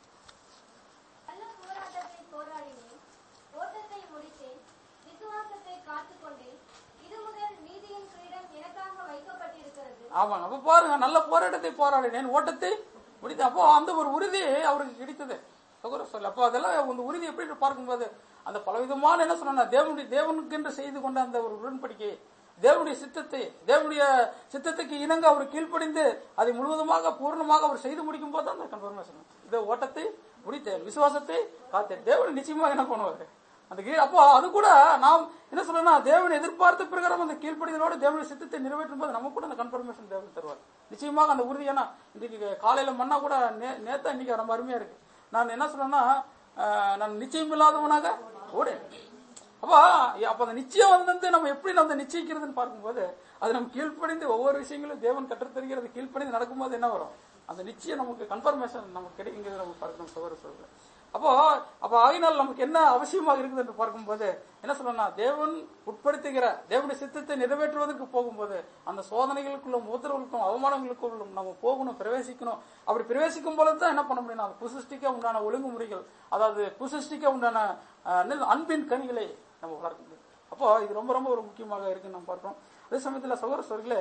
நல்ல போராட்டத்தை போராடினேன் ஓட்டத்தை முடித்தேன் விசுவாசத்தை காத்துக்கொண்டேன் இது முதல் நீதியின் கிரீடம் எனக்காக வைக்கப்பட்டிருக்கிறது
ஆமாங்க அப்ப பாருங்க நல்ல போராட்டத்தை போராடினேன் ஓட்டத்தை முடித்தேன் அப்போ அந்த ஒரு உறுதி அவருக்கு கிடைத்தது சகோதர சொல்ல அப்போ அதெல்லாம் அந்த உறுதி எப்படி பார்க்கும்போது அந்த பலவிதமான என்ன சொன்னா தேவனுடைய தேவனுக்கென்று செய்து கொண்ட அந்த ஒரு உடன்படிக்கை தேவனுடைய சித்தத்தை தேவனுடைய சித்தத்துக்கு இணங்க அவர் கீழ்ப்படிந்து அதை முழுவதுமாக பூர்ணமாக அவர் செய்து முடிக்கும் போது அந்த கன்ஃபர்மேஷன் இந்த ஓட்டத்தை முடித்தேன் விசுவாசத்தை காத்தேன் தேவன் நிச்சயமாக என்ன பண்ணுவாரு அந்த கீழ் அப்போ அது கூட நாம் என்ன சொல்லணும் தேவன் எதிர்பார்த்த பிரகாரம் அந்த கீழ்ப்படிதலோடு தேவனுடைய சித்தத்தை நிறைவேற்றும் போது நமக்கு கூட அந்த கன்ஃபர்மேஷன் தேவன் தருவார் நிச்சயமாக அந்த உறுதி ஏன்னா இன்னைக்கு காலையில மண்ணா கூட நே- நேத்தா இன்னைக்கு ரொம்ப அருமையா இருக்கு நான் என்ன சொல்றேன்னா ஆஹ், நான் நிச்சயம் இல்லாதவனாக ஓடு அப்போ அப்ப அந்த நிச்சயம் வந்து நம்ம எப்படி நம்ம நிச்சயிக்கிறதுன்னு பார்க்கும்போது அது நம்ம கீழ்ப்படிந்து ஒவ்வொரு விஷயங்களும் தேவன் கற்றுத்தருகிறது கீழ்ப்படிந்து நடக்கும்போது என்ன வரும் அந்த நிச்சயம் நமக்கு கன்ஃபர்மேஷன் நமக்கு கிடைக்குங்கிறது நம்ம பார்க்கணும் சோதர சொல்ற அப்போ அப்ப ஆகினால் நமக்கு என்ன அவசியமாக இருக்குது என்று பார்க்கும்போது என்ன சொல்லணும் தேவன் உட்படுத்துகிற தேவனுடைய சித்தத்தை நிறைவேற்றுவதற்கு போகும்போது அந்த சோதனைகளுக்குள்ளும் உத்தரவுகளுக்கும் அவமானங்களுக்குள்ளும் நம்ம போகணும் பிரவேசிக்கணும் அப்படி பிரவேசிக்கும் பொழுது தான் என்ன பண்ண முடியும் அந்த புசிஷ்டிக்க உண்டான ஒழுங்குமுறைகள் அதாவது புசிஷ்டிக்க உண்டான அஹ், என்னது, அன்பின் கனிகளை நம்ம வளர்க்க முடியும் அப்போ இது ரொம்ப ரொம்ப ஒரு முக்கியமாக இருக்குன்னு நம்ம பார்க்கிறோம் அதே சமயத்தில் சகோதர சோர்களே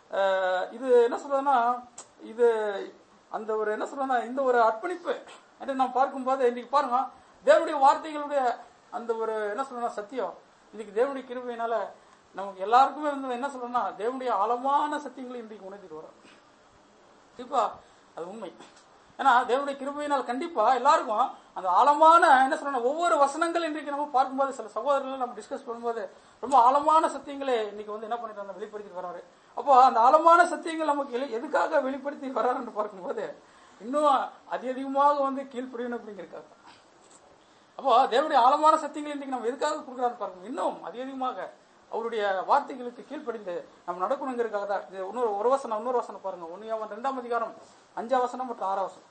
இது என்ன சொல்றதுன்னா இது அந்த ஒரு என்ன சொல்றதுன்னா இந்த ஒரு அர்ப்பணிப்பு என்று நாம் பார்க்கும்போது இன்னைக்கு பாருங்க தேவனுடைய வார்த்தைகளுடைய அந்த ஒரு என்ன சொல்றதுன்னா சத்தியம் இன்னைக்கு தேவனுடைய கிருபையினால நமக்கு எல்லாருக்குமே வந்து என்ன சொல்றோம்னா தேவனுடைய ஆழமான சத்தியங்களை இன்றைக்கு உணர்த்திட்டு வரோம் கண்டிப்பா அது உண்மை ஏன்னா தேவனுடைய கிருபையினால் கண்டிப்பா எல்லாருக்கும் அந்த ஆழமான என்ன சொல்லணும் ஒவ்வொரு வசனங்கள் இன்றைக்கு நம்ம பார்க்கும்போது சில சகோதரர்கள் நம்ம டிஸ்கஸ் பண்ணும்போது ரொம்ப ஆழமான சத்தியங்களை இன்னைக்கு வந்து என்ன பண்ணிட்டு வந்தோம் வெளிப்படுத்திட்டு வராரு அப்போ அந்த ஆழமான சத்தியங்கள் நமக்கு எலி- எதுக்காக வெளிப்படுத்தி வராருன்னு பார்க்கும்போது இன்னும் அதி அதிகமாக வந்து கீழ்ப்படியணும் அப்படிங்கிறக்காக அப்போ தேவனுடைய ஆழமான சத்தியங்களை இன்னைக்கு நம்ம எதுக்காக கொடுக்குறாரு பாருங்க இன்னும் அதிகமாக அவருடைய வார்த்தைகளுக்கு கீழ்ப்படிந்து நம்ம நடக்கணுங்கிறதுக்காக தான் இது இன்னொரு ஒரு வசனம் இன்னொரு வசனம் பாருங்க ஒன்னு ரெண்டாம் அதிகாரம் அஞ்சாம் வசனம் மற்றும் ஆறாம் வசனம்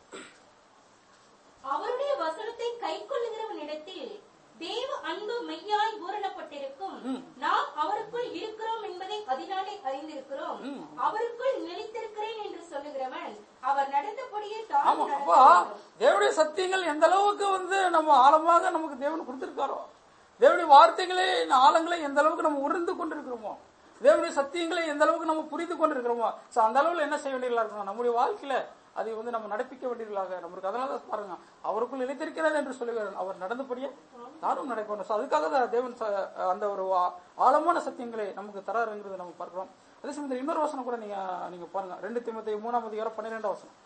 அவருடைய வசனத்தை கை கொள்ளுகிறவனிடத்தில் தேவ அன்பு மெய்யாய் பூரணப்பட்டிருக்கும் நாம் அவருக்குள் இருக்கிறோம் என்பதை அதனாலே அறிந்திருக்கிறோம் அவருக்குள் நிலைத்திருக்கிறேன் என்று சொல்லுகிறவன் அவர் நடந்தபடியே தான்
ஆமா அப்போ தேவனுடைய சத்தியங்கள் எந்த அளவுக்கு வந்து நம்ம ஆழமாக நமக்கு தேவன் கொடுத்திருக்காரோ தேவனுடைய வார்த்தைகளை ஆழங்களை எந்த அளவுக்கு நம்ம உணர்ந்து கொண்டிருக்கிறோமோ தேவனுடைய சத்தியங்களை எந்த அளவுக்கு நம்ம புரிந்து கொண்டிருக்கிறோமோ சோ அந்த அளவுல என்ன செய்ய வேண்டியதா இருக்கணும் நம்முடைய வாழ்க்கையில அதை வந்து நம்ம நடப்பிக்க வேண்டியதாக நம்மளுக்கு அதனால தான் பாருங்க அவருக்குள் நிலைத்திருக்கிறார் என்று சொல்லுகிறார் அவர் நடந்தபடியே நானும் நடக்கணும் So அதுக்காக தான் தேவன் ச- அந்த ஒரு ஆ- ஆழமான சத்தியங்களை நமக்கு தராருங்கிறத நம்ம பார்க்கிறோம் அதே சமயத்தில் இன்னொரு வசனம் கூட நீங்க நீங்க பாருங்க ரெண்டு திமுத்தி மூணாம் அதிகாரம் பன்னிரெண்டாம் வசனம்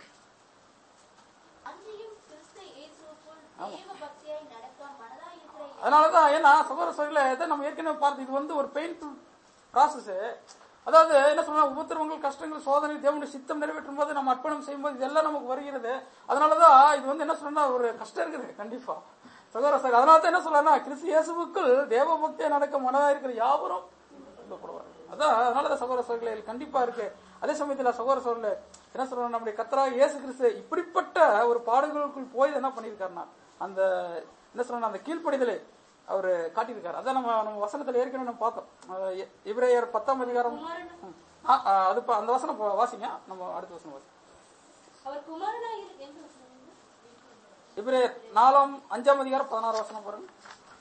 அன்றியும் கிறிஸ்து இயேசுவுக்குள் தேவ பக்தியாய் நடக்க மனதாயிருக்கிற
அதனாலதான் ஏன்னா சகோதர சோழல இதை நம்ம ஏற்கனவே பார்த்து இது வந்து ஒரு பெயின்ஃபுல் ப்ராசஸ் அதாவது என்ன சொல்றா உபத்திரவங்கள் கஷ்டங்கள் சோதனை தேவனுடைய சித்தம் நிறைவேற்றும் போது நம்ம அர்ப்பணம் செய்யும்போது இதெல்லாம் நமக்கு வருகிறது அதனாலதான் இது வந்து என்ன சொல்றா ஒரு கஷ்டம் இருக்குது கண்டிப்பா சகோதர சகோதரி அதனால தான் என்ன சொல்றா கிறிஸ்து இயேசுவுக்குள் தேவ பக்தியா நடக்க மனதா இருக்கிற யாவரும் துன்பப்படுவார். அதான் அதனாலதான் சகோதர சோழர்கள் கண்டிப்பா இருக்கு அதே சமயத்துல சகோதர சோழல என்ன சொல்றோம் நம்முடைய கத்தராக இயேசு கிறிஸ்து இப்படிப்பட்ட ஒரு பாடுகளுக்குள் போய் என்ன பண்ணியிருக்காருன்னா அந்த என்ன சொல்றோம் அந்த கீழ்ப்படிதலை அவர் காட்டியிருக்காரு அதான் நம்ம நம்ம வசனத்துல ஏற்கனவே நம்ம பார்த்தோம் அஹ் எ- எபிரேயர் பத்தாம் அதிகாரம் ம். ஆ, ஆ, அது ப- அந்த வசனம் ப- வாசிங்க நம்ம அடுத்த வசனம் வாசிங்க
அவர் குமாரனா இரு- என்று சொன்னாங்க.
எபிரேயர் நாலாம் அஞ்சாம் அதிகாரம் பதினாறு வசனம் பாருங்க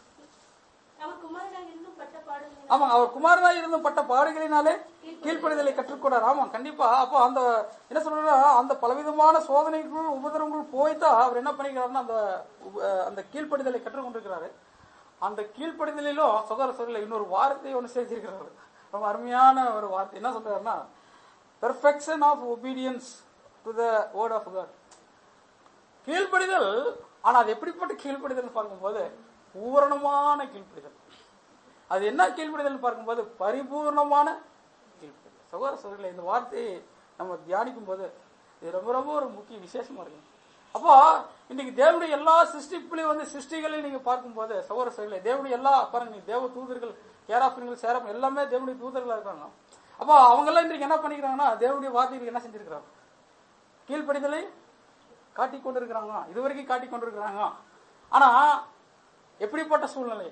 அவர் குமாரனா இருந்தும் பட்ட பாடுகள்
ஆமா அவர் குமாரனா இருந்தும் பட்ட பாடுகளினாலே கீழ்ப்படிதலை கற்றுக்கொண்டார் ஆமா கண்டிப்பா அப்போ அந்த என்ன சொல்றா அந்த பலவிதமான சோதனைகள் உபதிரவங்கள் போய்தான் அவர் என்ன பண்ணிக்கிறாருன்னா அந்த உப- அந்த கீழ்ப்படிதலை கற்றுக்கொண்டிருக்கிறாரு அந்த கீழ்ப்படிதலிலும் சகோதர சகோதரில் இன்னொரு வார்த்தையை ஒன்று சேர்த்திருக்கிறாரு ரொம்ப அருமையான ஒரு வார்த்தை என்ன சொல்றாருன்னா perfection of obedience to the word of God கீழ்ப்படிதல் ஆனா அது எப்படிப்பட்ட கீழ்ப்படிதல் பார்க்கும்போது பூரணமான கீழ்ப்படிதல் அது என்ன கீழ்ப்படிதல் பார்க்கும்போது பரிபூர்ணமான கீழ்ப்படிதல் சகோதர சகோதரிகளே இந்த வார்த்தையை நம்ம தியானிக்கும் போது இது ரொம்ப ரொம்ப ஒரு முக்கிய விசேஷமா இருக்கு அப்போ இன்னைக்கு தேவனுடைய எல்லா சிருஷ்டிப்புலையும் வந்து சிருஷ்டிகளையும் நீங்க பார்க்கும்போது சகோதர சகோதரிகளே தேவனுடைய எல்லா பாருங்க நீங்க தேவ தூதர்கள் கேராப்பின்கள் சேரம் எல்லாமே தேவனுடைய தூதர்களா இருக்காங்க அப்போ அவங்க எல்லாம் இன்றைக்கு என்ன பண்ணிக்கிறாங்கன்னா தேவனுடைய வார்த்தைகளுக்கு என்ன செஞ்சிருக்கிறாங்க கீழ்ப்படிதலை காட்டிக் கொண்டிருக்கிறாங்க இதுவரைக்கும் காட்டிக் கொண்டிருக்கிறாங்க ஆனா எப்படிப்பட்ட சூழ்நிலை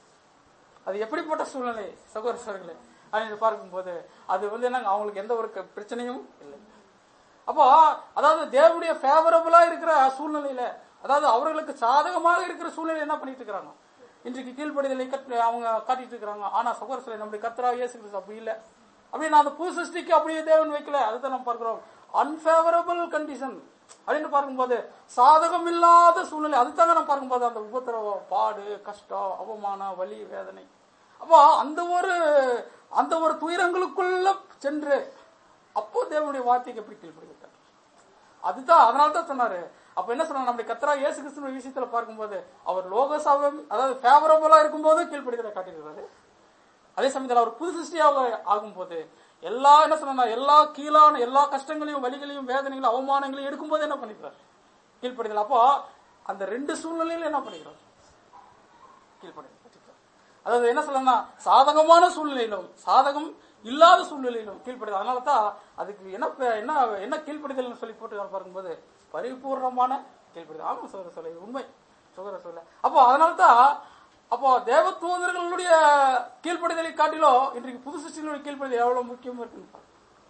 அது எப்படிப்பட்ட சூழ்நிலை சகோதர சகோதரர்களே அப்படின்னு பார்க்கும்போது அது வந்து என்னங்க அவங்களுக்கு எந்த ஒரு க- பிரச்சனையும் இல்லை அப்போ அதாவது தேவனுடைய ஃபேவரபிளா இருக்கிற சூழ்நிலையில அதாவது அவர்களுக்கு சாதகமாக இருக்கிற சூழ்நிலை என்ன பண்ணிட்டு இருக்கிறாங்க இன்றைக்கு கீழ்ப்படிதலை கட்- அவங்க காட்டிட்டு இருக்கிறாங்க ஆனா சகோதர சகோதரி நம்முடைய கர்த்தரா இயேசு கிறிஸ்து அப்படி இல்லை அப்படின்னு அந்த புது சிருஷ்டிக்கு அப்படியே தேவன் வைக்கல அதுதான் நம்ம பார்க்கிறோம் அன்ஃபேவரபிள் கண்டிஷன் அப்படின்னு பார்க்கும்போது சாதகம் இல்லாத சூழ்நிலை அதுதாங்க நம்ம பார்க்கும்போது அந்த உபத்திரவம் பாடு கஷ்டம் அவமானம் வலி வேதனை அப்போ அந்த ஒரு அந்த ஒரு துயரங்களுக்குள்ள சென்று அப்போ தேவனுடைய வார்த்தைக்கு எப்படி கீழ்ப்படுகிறார் அதுதான் அதனால தான் சொன்னாரு அப்ப என்ன சொன்னாங்க நம்முடைய கத்தரா இயேசு கிறிஸ்துவ விஷயத்துல பார்க்கும்போது அவர் லோகசாபம் அதாவது ஃபேவரபிளா இருக்கும்போது கீழ்ப்படுகிறத காட்டியிருக்கிறாரு அதே சமயத்தில் அவர் புது சிருஷ்டியாக ஆகும்போது எல்லா என்ன சொன்னா எல்லா கீழான எல்லா கஷ்டங்களையும் வலிகளையும் வேதனைகளையும் அவமானங்களையும் எடுக்கும்போது என்ன பண்ணிக்கிறார் கீழ்ப்படுதல் அப்போ அந்த ரெண்டு சூழ்நிலையில என்ன பண்ணிக்கிறார் கீழ்ப்படுதல் அதாவது என்ன சொல்லணும்னா சாதகமான சூழ்நிலையிலும் சாதகம் இல்லாத சூழ்நிலையிலும் கீழ்ப்படுதல் அதனால தான் அதுக்கு என்ன பே- என்ன என்ன கீழ்ப்படுதல்னு சொல்லி போட்டு பார்க்கும்போது பரிபூர்ணமான கீழ்ப்படுதல் ஆமா சோதர சொல்ல உண்மை சோதர சொல்ல அப்போ அதனால தான் அப்போ தேவ தூதர்களுடைய கீழ்ப்படுதலை காட்டிலும் இன்றைக்கு புது சிருஷ்டிகளுடைய கீழ்ப்படுதல் எவ்வளவு முக்கியமா இருக்குன்னு பாருங்க.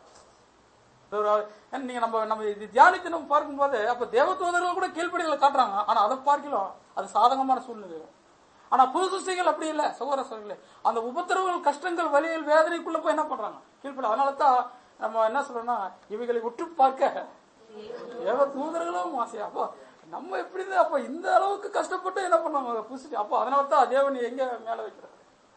இது ஒரு ஏன்னா நீங்க நம்ம நம்ம இது தியானித்து நம்ம பார்க்கும்போது அப்ப தேவ தூதர்கள் கூட கீழ்ப்படிதலை காட்டுறாங்க ஆனா அதை பார்க்கலாம் அது சாதகமான சூழ்நிலை ஆனா புது சிருஷ்டிகள் அப்படி இல்ல சகோதர சகோதரர்களே அந்த உபத்திரவுகள் கஷ்டங்கள் வலிகள் வேதனைக்குள்ள போய் என்ன பண்றாங்க கீழ்ப்படி அதனால தான் நம்ம என்ன சொல்றோம்னா இவைகளை உற்று பார்க்க தேவ தூதர்களும் ஆசையா அப்போ நம்ம எப்படி இருந்தா அப்ப இந்த அளவுக்கு கஷ்டப்பட்டு என்ன பண்ணுவாங்க புதுசு அப்போ அதனால தான் தேவன் எங்க மேல வைக்கிறார்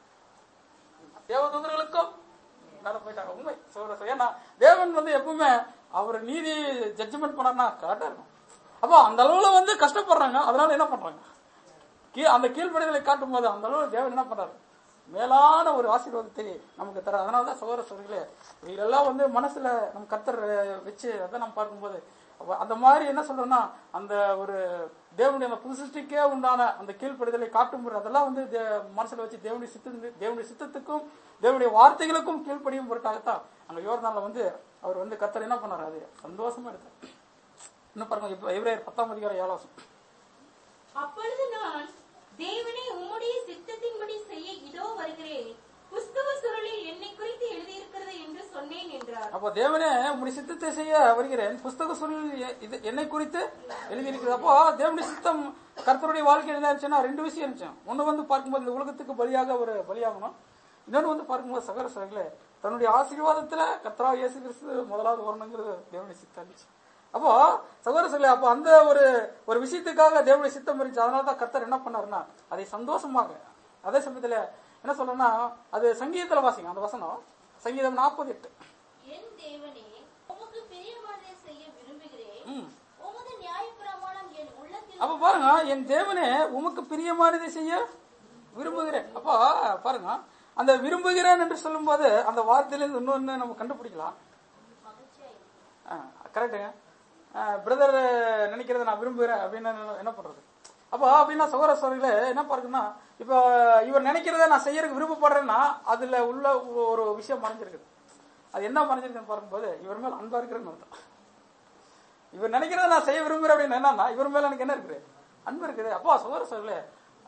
தேவதூதர்களுக்கும் மேல போயிட்டாங்க உண்மை சொல்ற சொல்ல. ஏன்னா தேவன் வந்து எப்பவுமே அவர் நீதி ஜட்ஜ்மெண்ட் பண்ணார்னா கரெக்டா இருக்கும் அப்போ அந்த அளவுல வந்து கஷ்டப்படுறாங்க அதனால என்ன பண்றாங்க கீ- அந்த கீழ்ப்படிதலை காட்டும் போது அந்த அளவு தேவன் என்ன பண்றாரு மேலான ஒரு ஆசீர்வாதத்தை நமக்கு தர அதனால தான் சகோதர சோதரிகளே இதெல்லாம் வந்து மனசுல நம்ம கத்தர் வச்சு அதை நம்ம பார்க்கும்போது அப்ப அந்த மாதிரி என்ன சொல்றோம்னா அந்த ஒரு தேவனுடைய அந்த புது சிருஷ்டிக்கே உண்டான அந்த கீழ்ப்படிதலை காட்டும் பொருள் அதெல்லாம் வந்து தே- மனசுல வச்சு தேவனுடைய சித்த தேவனுடைய சித்தத்துக்கும் தேவனுடைய வார்த்தைகளுக்கும் கீழ்ப்படியும் பொருட்டாகத்தான் அங்க யோர்தான்ல வந்து அவர் வந்து கத்தர் என்ன பண்ணாரு அது சந்தோஷமா எடுத்தார் இன்னும் பாருங்க இப்ப எவ்ரேயர் பத்தாம் அதிகாரம் ஏழாசம்
அப்பொழுது நான் தேவனே உம்முடைய சித்தத்தின்படி செய்ய இதோ வருகிறேன் புஸ்தக சுருளில் என்னை குறித்து எழுதியிருக்கிறது என்று சொன்னேன் என்றார்
அப்போ தேவனே உம்முடைய சித்தத்தை செய்ய வருகிறேன் புஸ்தக சூழலில் எ- இது என்னை குறித்து எழுதியிருக்கிறது அப்போ தேவனுடைய சித்தம் கர்த்தருடைய வாழ்க்கை என்ன இருந்துச்சுன்னா ரெண்டு விஷயம் இருந்துச்சு ஒண்ணு வந்து பார்க்கும்போது இந்த உலகத்துக்கு பலியாக ஒரு பலியாகணும் இன்னொன்னு வந்து பார்க்கும்போது சகர சகல தன்னுடைய ஆசீர்வாதத்துல கர்த்தரா இயேசு கிறிஸ்து முதலாவது வரணுங்கிறது தேவனுடைய சித்தம் இருந்துச்சு அப்போ சகோதர சகல அப்போ அந்த ஒரு ஒரு விஷயத்துக்காக தேவனுடைய சித்தம் இருந்துச்சு அதனால தான் கர்த்தர் என்ன பண்ணாருன்னா அதை சந்தோஷமாக அதே சமயத்துல என்ன சொல்றேன்னா அது சங்கீதத்துல வாசிங்க அந்த வசனம் சங்கீதம் நாற்பது எட்டு
என் தேவனே உமக்கு பிரியமானதை செய்ய விரும்புகிறேன்
ம்.
உமது நியாயப்பிரமாணம் என் உள்ளத்தில்
அப்ப பாருங்க என் தேவனே உமக்கு பிரியமானதை செய்ய விரும்புகிறேன் அப்போ பாருங்க அந்த விரும்புகிறேன் என்று சொல்லும்போது அந்த வார்த்தையிலிருந்து இன்னொன்னு நம்ம கண்டுபிடிக்கலாம் கரெக்டுங்க பிரதர் நினைக்கிறத நான் விரும்புகிறேன் அப்படின்னு என்ன- என்ன பண்றது அப்போ அப்படின்னா சகோதர சோதரிகளே என்ன பாருங்கன்னா இப்போ இவர் நினைக்கிறத நான் செய்யறதுக்கு விருப்பப்படுறேன்னா அதுல உள்ள ஒரு விஷயம் மறைஞ்சிருக்குது அது என்ன மறைஞ்சிருக்குன்னு பார்க்கும்போது இவர் மேல அன்பா இருக்கிறேன்னு அர்த்தம் இவர் நினைக்கிறத நான் செய்ய விரும்புறேன் அப்படின்னு என்னன்னா இவர் மேல எனக்கு என்ன இருக்குது அன்பு இருக்குது அப்பா சகோதர சோதரிகளே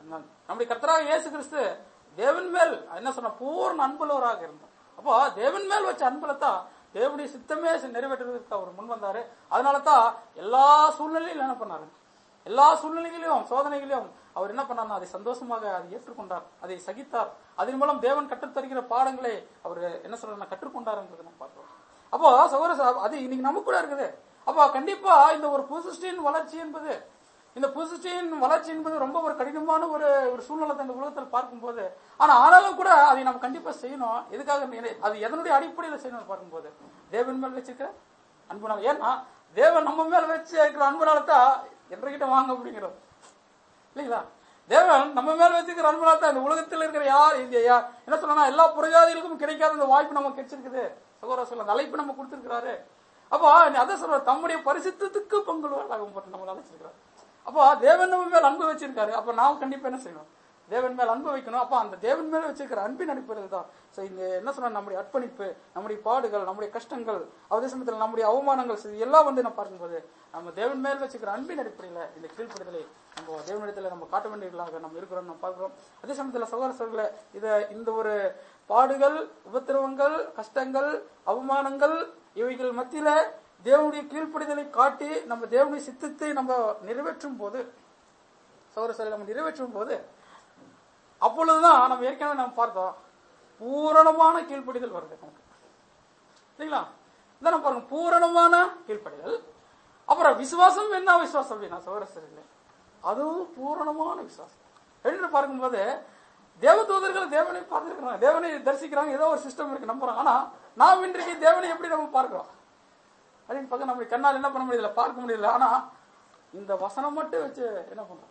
அந்த- நம்முடைய கர்த்தராக இயேசு கிறிஸ்து தேவன் மேல் என்ன சொன்ன பூர்ண அன்புள்ளவராக இருந்தார் அப்போ தேவன் மேல் வச்ச அன்புல தான் தேவனுடைய சித்தமே நிறைவேற்றுவதற்கு அவர் முன் வந்தாரு அதனால தான் எல்லா சூழ்நிலையிலும் என்ன பண்ணாரு எல்லா சூழ்நிலைகளிலும் சோதனைகளிலும் அவர் என்ன பண்ணார்னா அதை சந்தோஷமாக அதை ஏற்றுக்கொண்டார் அதை சகித்தார் அதன் மூலம் தேவன் கற்றுத்தருகிற பாடங்களை அவர் என்ன சொல்றாருன்னா கற்றுக்கொண்டாருன்றது நம்ம பார்க்கிறோம் அப்போ சகோதர சகோ- அது இன்னைக்கு நமக்கு கூட இருக்குது அப்போ கண்டிப்பா இந்த ஒரு புதுசின் வளர்ச்சி என்பது இந்த புதுசின் வளர்ச்சி என்பது ரொம்ப ஒரு கடினமான ஒரு ஒரு சூழ்நிலை இந்த உலகத்தில் பார்க்கும்போது ஆனா ஆனாலும் கூட அதை நம்ம கண்டிப்பா செய்யணும் எதுக்காக என்ன- அது எதனுடைய அடிப்படையில் செய்யணும்னு பார்க்கும்போது தேவன் மேல் வச்சிருக்கிற அன்புனால ஏன்னா தேவன் நம்ம மேல வச்சு இருக்கிற அன்புனால தான் என்கிட்ட வாங்க அப்படிங்கிறோம் இல்லைங்களா தேவன் நம்ம மேல வச்சிருக்கிற அன்புனால தான் இந்த உலகத்தில் இருக்கிற யார் இந்த யா- என்ன சொல்லணும் எல்லா புரஜாதிகளுக்கும் கிடைக்காத இந்த வாய்ப்பு நமக்கு கிடைச்சிருக்குது சகோதர சொல்ல அந்த அழைப்பு நம்ம கொடுத்திருக்கிறாரு அப்போ அதை சொல்ற தம்முடைய பரிசுத்தத்துக்கு பங்குள்ளாகவும் போட்டு நம்மளை அழைச்சிருக்கிறார் அப்போ தேவன் நம்ம மேல் அன்பு வச்சிருக்காரு அப்ப நாம் கண்டிப்பா என்ன செய்யணும் தேவன் மேல் அன்பு வைக்கணும் அப்ப அந்த தேவன் மேல வச்சிருக்கிற அன்பின் அடிப்படையில் தான் சோ இந்த என்ன சொன்னா நம்முடைய அர்ப்பணிப்பு நம்முடைய பாடுகள் நம்முடைய கஷ்டங்கள் அதே சமயத்தில் நம்முடைய அவமானங்கள் இது எல்லாம் வந்து நம்ம பார்க்கும்போது நம்ம தேவன் மேல் வச்சிருக்கிற அன்பின் அடிப்படையில் இந்த கீழ்ப்படுதலை நம்ம தேவனிடத்துல நம்ம காட்ட வேண்டியவர்களாக நம்ம இருக்கிறோம் நம்ம பார்க்கிறோம் அதே சமயத்தில் சகோதர சகோதரர்களே இத இந்த ஒரு பாடுகள் உபத்திரவங்கள் கஷ்டங்கள் அவமானங்கள் இவைகள் மத்தியில தேவனுடைய கீழ்ப்படுதலை காட்டி நம்ம தேவனுடைய சித்தத்தை நம்ம நிறைவேற்றும் போது சகோதர சகோதரி நம்ம நிறைவேற்றும் போது அப்பொழுதுதான் நம்ம ஏற்கனவே நம்ம பார்த்தோம் பூரணமான கீழ்ப்படிதல் வருது நமக்கு சரிங்களா இதான் நம்ம பாருங்க பூரணமான கீழ்ப்படிதல் அப்புறம் விசுவாசம் என்ன விசுவாசம் அப்படின்னா சகோதரர்களே அதுவும் பூரணமான விசுவாசம் என்று பார்க்கும்போது தேவதூதர்கள் தேவனை பார்த்துருக்கிறாங்க தேவனை தரிசிக்கிறாங்க ஏதோ ஒரு சிஸ்டம் இருக்கு நம்புறாங்க ஆனா நாம் இன்றைக்கு தேவனை எப்படி நம்ம பார்க்கிறோம் அப்படின்னு பார்க்க நம்ம கண்ணால் என்ன பண்ண முடியல பார்க்க முடியல ஆனா இந்த வசனம் மட்டும் வச்சு என்ன பண்றோம்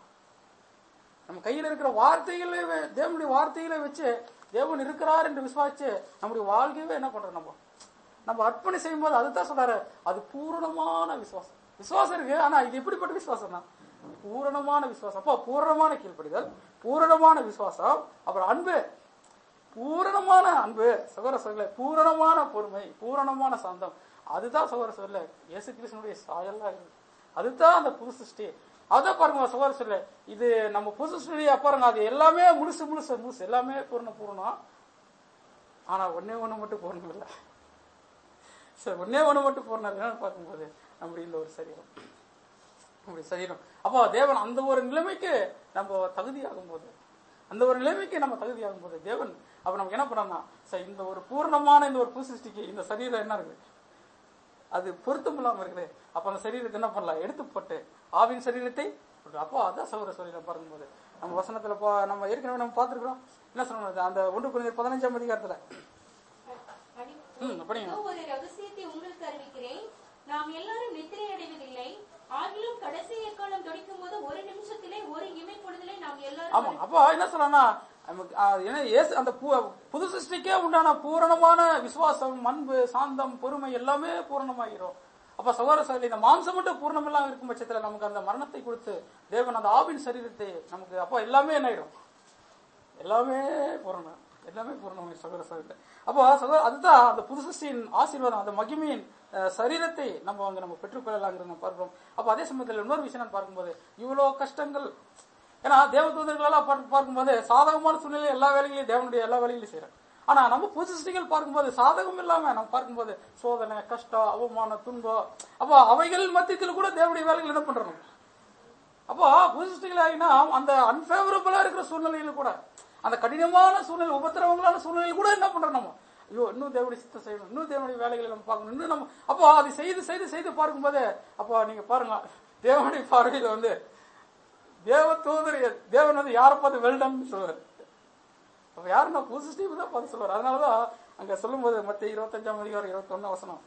நம்ம கையில் இருக்கிற வார்த்தைகளை வெ- தேவனுடைய வார்த்தைகளை வச்சு தேவன் இருக்கிறார் என்று விசுவாசிச்சு நம்முடைய வாழ்க்கையவே என்ன பண்றோம் நம்ம நம்ம அர்ப்பணை செய்யும் போது அதுதான் சொல்றாரு அது பூரணமான விசுவாசம் விசுவாசம் இருக்கு ஆனா இது எப்படிப்பட்ட விசுவாசம்னா பூரணமான விசுவாசம் அப்போ பூரணமான கீழ்ப்படிதல் பூரணமான விசுவாசம் அப்புறம் அன்பு பூரணமான அன்பு சகோதர சகோதர பூரணமான பொறுமை பூரணமான சாந்தம் அதுதான் சகோதர சகோதர இயேசு கிருஷ்ணனுடைய சாயலா இருக்கு அதுதான் அந்த புது சிருஷ்டி அதான் பாருங்க சகோதர சகோதர இது நம்ம புது சிருஷ்டியா பாருங்க அது எல்லாமே முழுசு முழுசு முழுசு எல்லாமே பூரண பூரணம் ஆனா ஒன்னே ஒண்ணு மட்டும் பூரணம் இல்லை சரி ஒன்னே ஒண்ணு மட்டும் பூரணம் இல்லைன்னு பார்க்கும்போது நம்முடைய இந்த ஒரு சரீரம் நம்முடைய சரீரம் அப்போ தேவன் அந்த ஒரு நிலைமைக்கு நம்ம தகுதியாகும் போது அந்த ஒரு நிலைமைக்கு நம்ம தகுதியாகும் போது தேவன் அப்ப நமக்கு என்ன பண்ணோம்னா சரி இந்த ஒரு பூர்ணமான இந்த ஒரு புசிஷ்டிக்கு இந்த சரீரம் என்ன இருக்கு அது பொருத்தம் இல்லாம இருக்குது அப்ப அந்த சரீரத்தை என்ன பண்ணலாம் எடுத்து போட்டு ஆவின் சரீரத்தை கொடுக்கலாம். அப்போ அதான் சௌர சரீரம் பார்க்கும்போது நம்ம வசனத்துல பா- நம்ம ஏற்கனவே நம்ம பார்த்திருக்கிறோம் என்ன சொல்லணும் அந்த ஒன்று குழந்தை பதினஞ்சாம் அதிகாரத்துல ம், படிங்க.
இதோ ஒரு ரகசியத்தை உங்களுக்கு அறிவிக்கிறேன் நாம் எல்லாரும் நித்திரை அடைவதில்லை ஆகிலும் கடைசி எக்காலம் தொடிக்கும் போது ஒரு நிமிஷத்திலே ஒரு இமை பொழுதிலே நாம்
ஆமா
எல்லாரும்
அப்போ என்ன சொல்றேன்னா நமக்கு, ஆ, ஏன்னா இயேசு அந்த பு- புது சிருஷ்டிக்கே உண்டான பூரணமான விசுவாசம் அன்பு சாந்தம் பொறுமை எல்லாமே பூரணமாகிரும் அப்ப சகோதர சகோதரி இந்த மாம்சம் மட்டும் பூர்ணம் இல்லாம இருக்கும் பட்சத்துல நமக்கு அந்த மரணத்தை கொடுத்து தேவன் அந்த ஆவின் சரீரத்தை நமக்கு அப்போ எல்லாமே என்ன ஆயிடும் எல்லாமே பூரணம் எல்லாமே பூரணம் சகோதர சகோதரி அப்போ சகோதர அதுதான் அந்த புது சிருஷ்டியின் ஆசீர்வாதம் அந்த மகிமையின் அஹ், சரீரத்தை நம்ம அங்க நம்ம பெற்றுக்கொள்ளலாங்கிறது நம்ம பார்க்கிறோம் அப்ப அதே சமயத்தில் இன்னொரு விஷயம் நான் பார்க்கும்போது இவ்வளவு கஷ்டங்கள் ஏன்னா தேவதூதர்களெல்லாம் பார்க்க- பார்க்கும்போது சாதகமான சூழ்நிலை எல்லா வேலைகளையும் தேவனுடைய எல்லா வேலைகளையும் செய்யறாங்க ஆனா நம்ம புது சிருஷ்டிகள் பார்க்கும்போது சாதகம் இல்லாம நம்ம பார்க்கும்போது சோதனை கஷ்டம் அவமானம் துன்பம் அப்போ அவைகள் மத்தியத்தில் கூட தேவனுடைய வேலைகள் என்ன பண்றோம் அப்போ புதுசிகள் ஆகினா அந்த அன்பேவரபிளா இருக்கிற சூழ்நிலையில கூட அந்த கடினமான சூழ்நிலை உபத்திரவங்களான சூழ்நிலையில கூட என்ன பண்றோம் நம்ம ஐயோ இன்னும் தேவனுடைய சித்தம் செய்யணும் இன்னும் தேவனுடைய வேலைகளை நம்ம பார்க்கணும் இன்னும் நம்ம அப்போ அதை செய்து செய்து செய்து பார்க்கும்போது அப்போ நீங்க பாருங்க தேவனுடைய பார்வையில வந்து தேவ தூதர் தேவன் வந்து யாரை பார்த்து வெல்டன் சொல்லுவார் அப்ப யாருன்னா புது ஸ்டீவ் தான் பார்த்து சொல்லுவார் அதனாலதான் அங்க சொல்லும்போது மத்த இருபத்தஞ்சாம் அதிகாரம் இருபத்தி ஒண்ணு வசனம்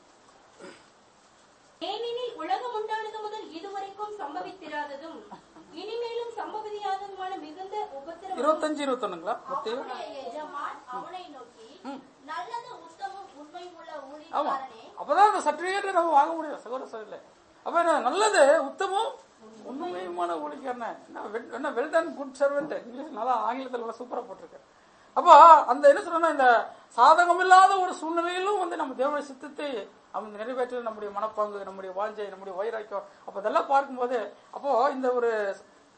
ஏனெனில் உலகம் உண்டானது முதல் இதுவரைக்கும் சம்பவித்திராததும் இனிமேலும் சம்பவியாததுமான மிகுந்த உபத்திரவம்
இருபத்தஞ்சு இருபத்தொன்னுங்களா மத்திய
அவனுடைய எஜமான் அவனை நோக்கி நல்லது உத்தமம் உண்மை உள்ள
ஆமா
ஊழியக்காரனே
அப்பதான் அந்த சர்டிபிகேட் நம்ம வாங்க முடியும் சகோதர சகோதரில அப்ப என்ன நல்லது உத்தமம் உண்மையுமான ஊழிக்காரன என்ன வெல்- என்ன well done good servant English நல்லா ஆங்கிலத்துல நல்லா சூப்பரா போட்டிருக்கு அப்போ அந்த என்ன சொல்றேன்னா இந்த சாதகம் இல்லாத ஒரு சூழ்நிலையிலும் வந்து நம்ம தேவனுடைய சித்தத்தை அவன் நிறைவேற்ற நம்முடைய மனப்பாங்கு நம்முடைய வாஞ்சை நம்முடைய வைராக்கியம் அப்ப இதெல்லாம் பார்க்கும்போது அப்போ இந்த ஒரு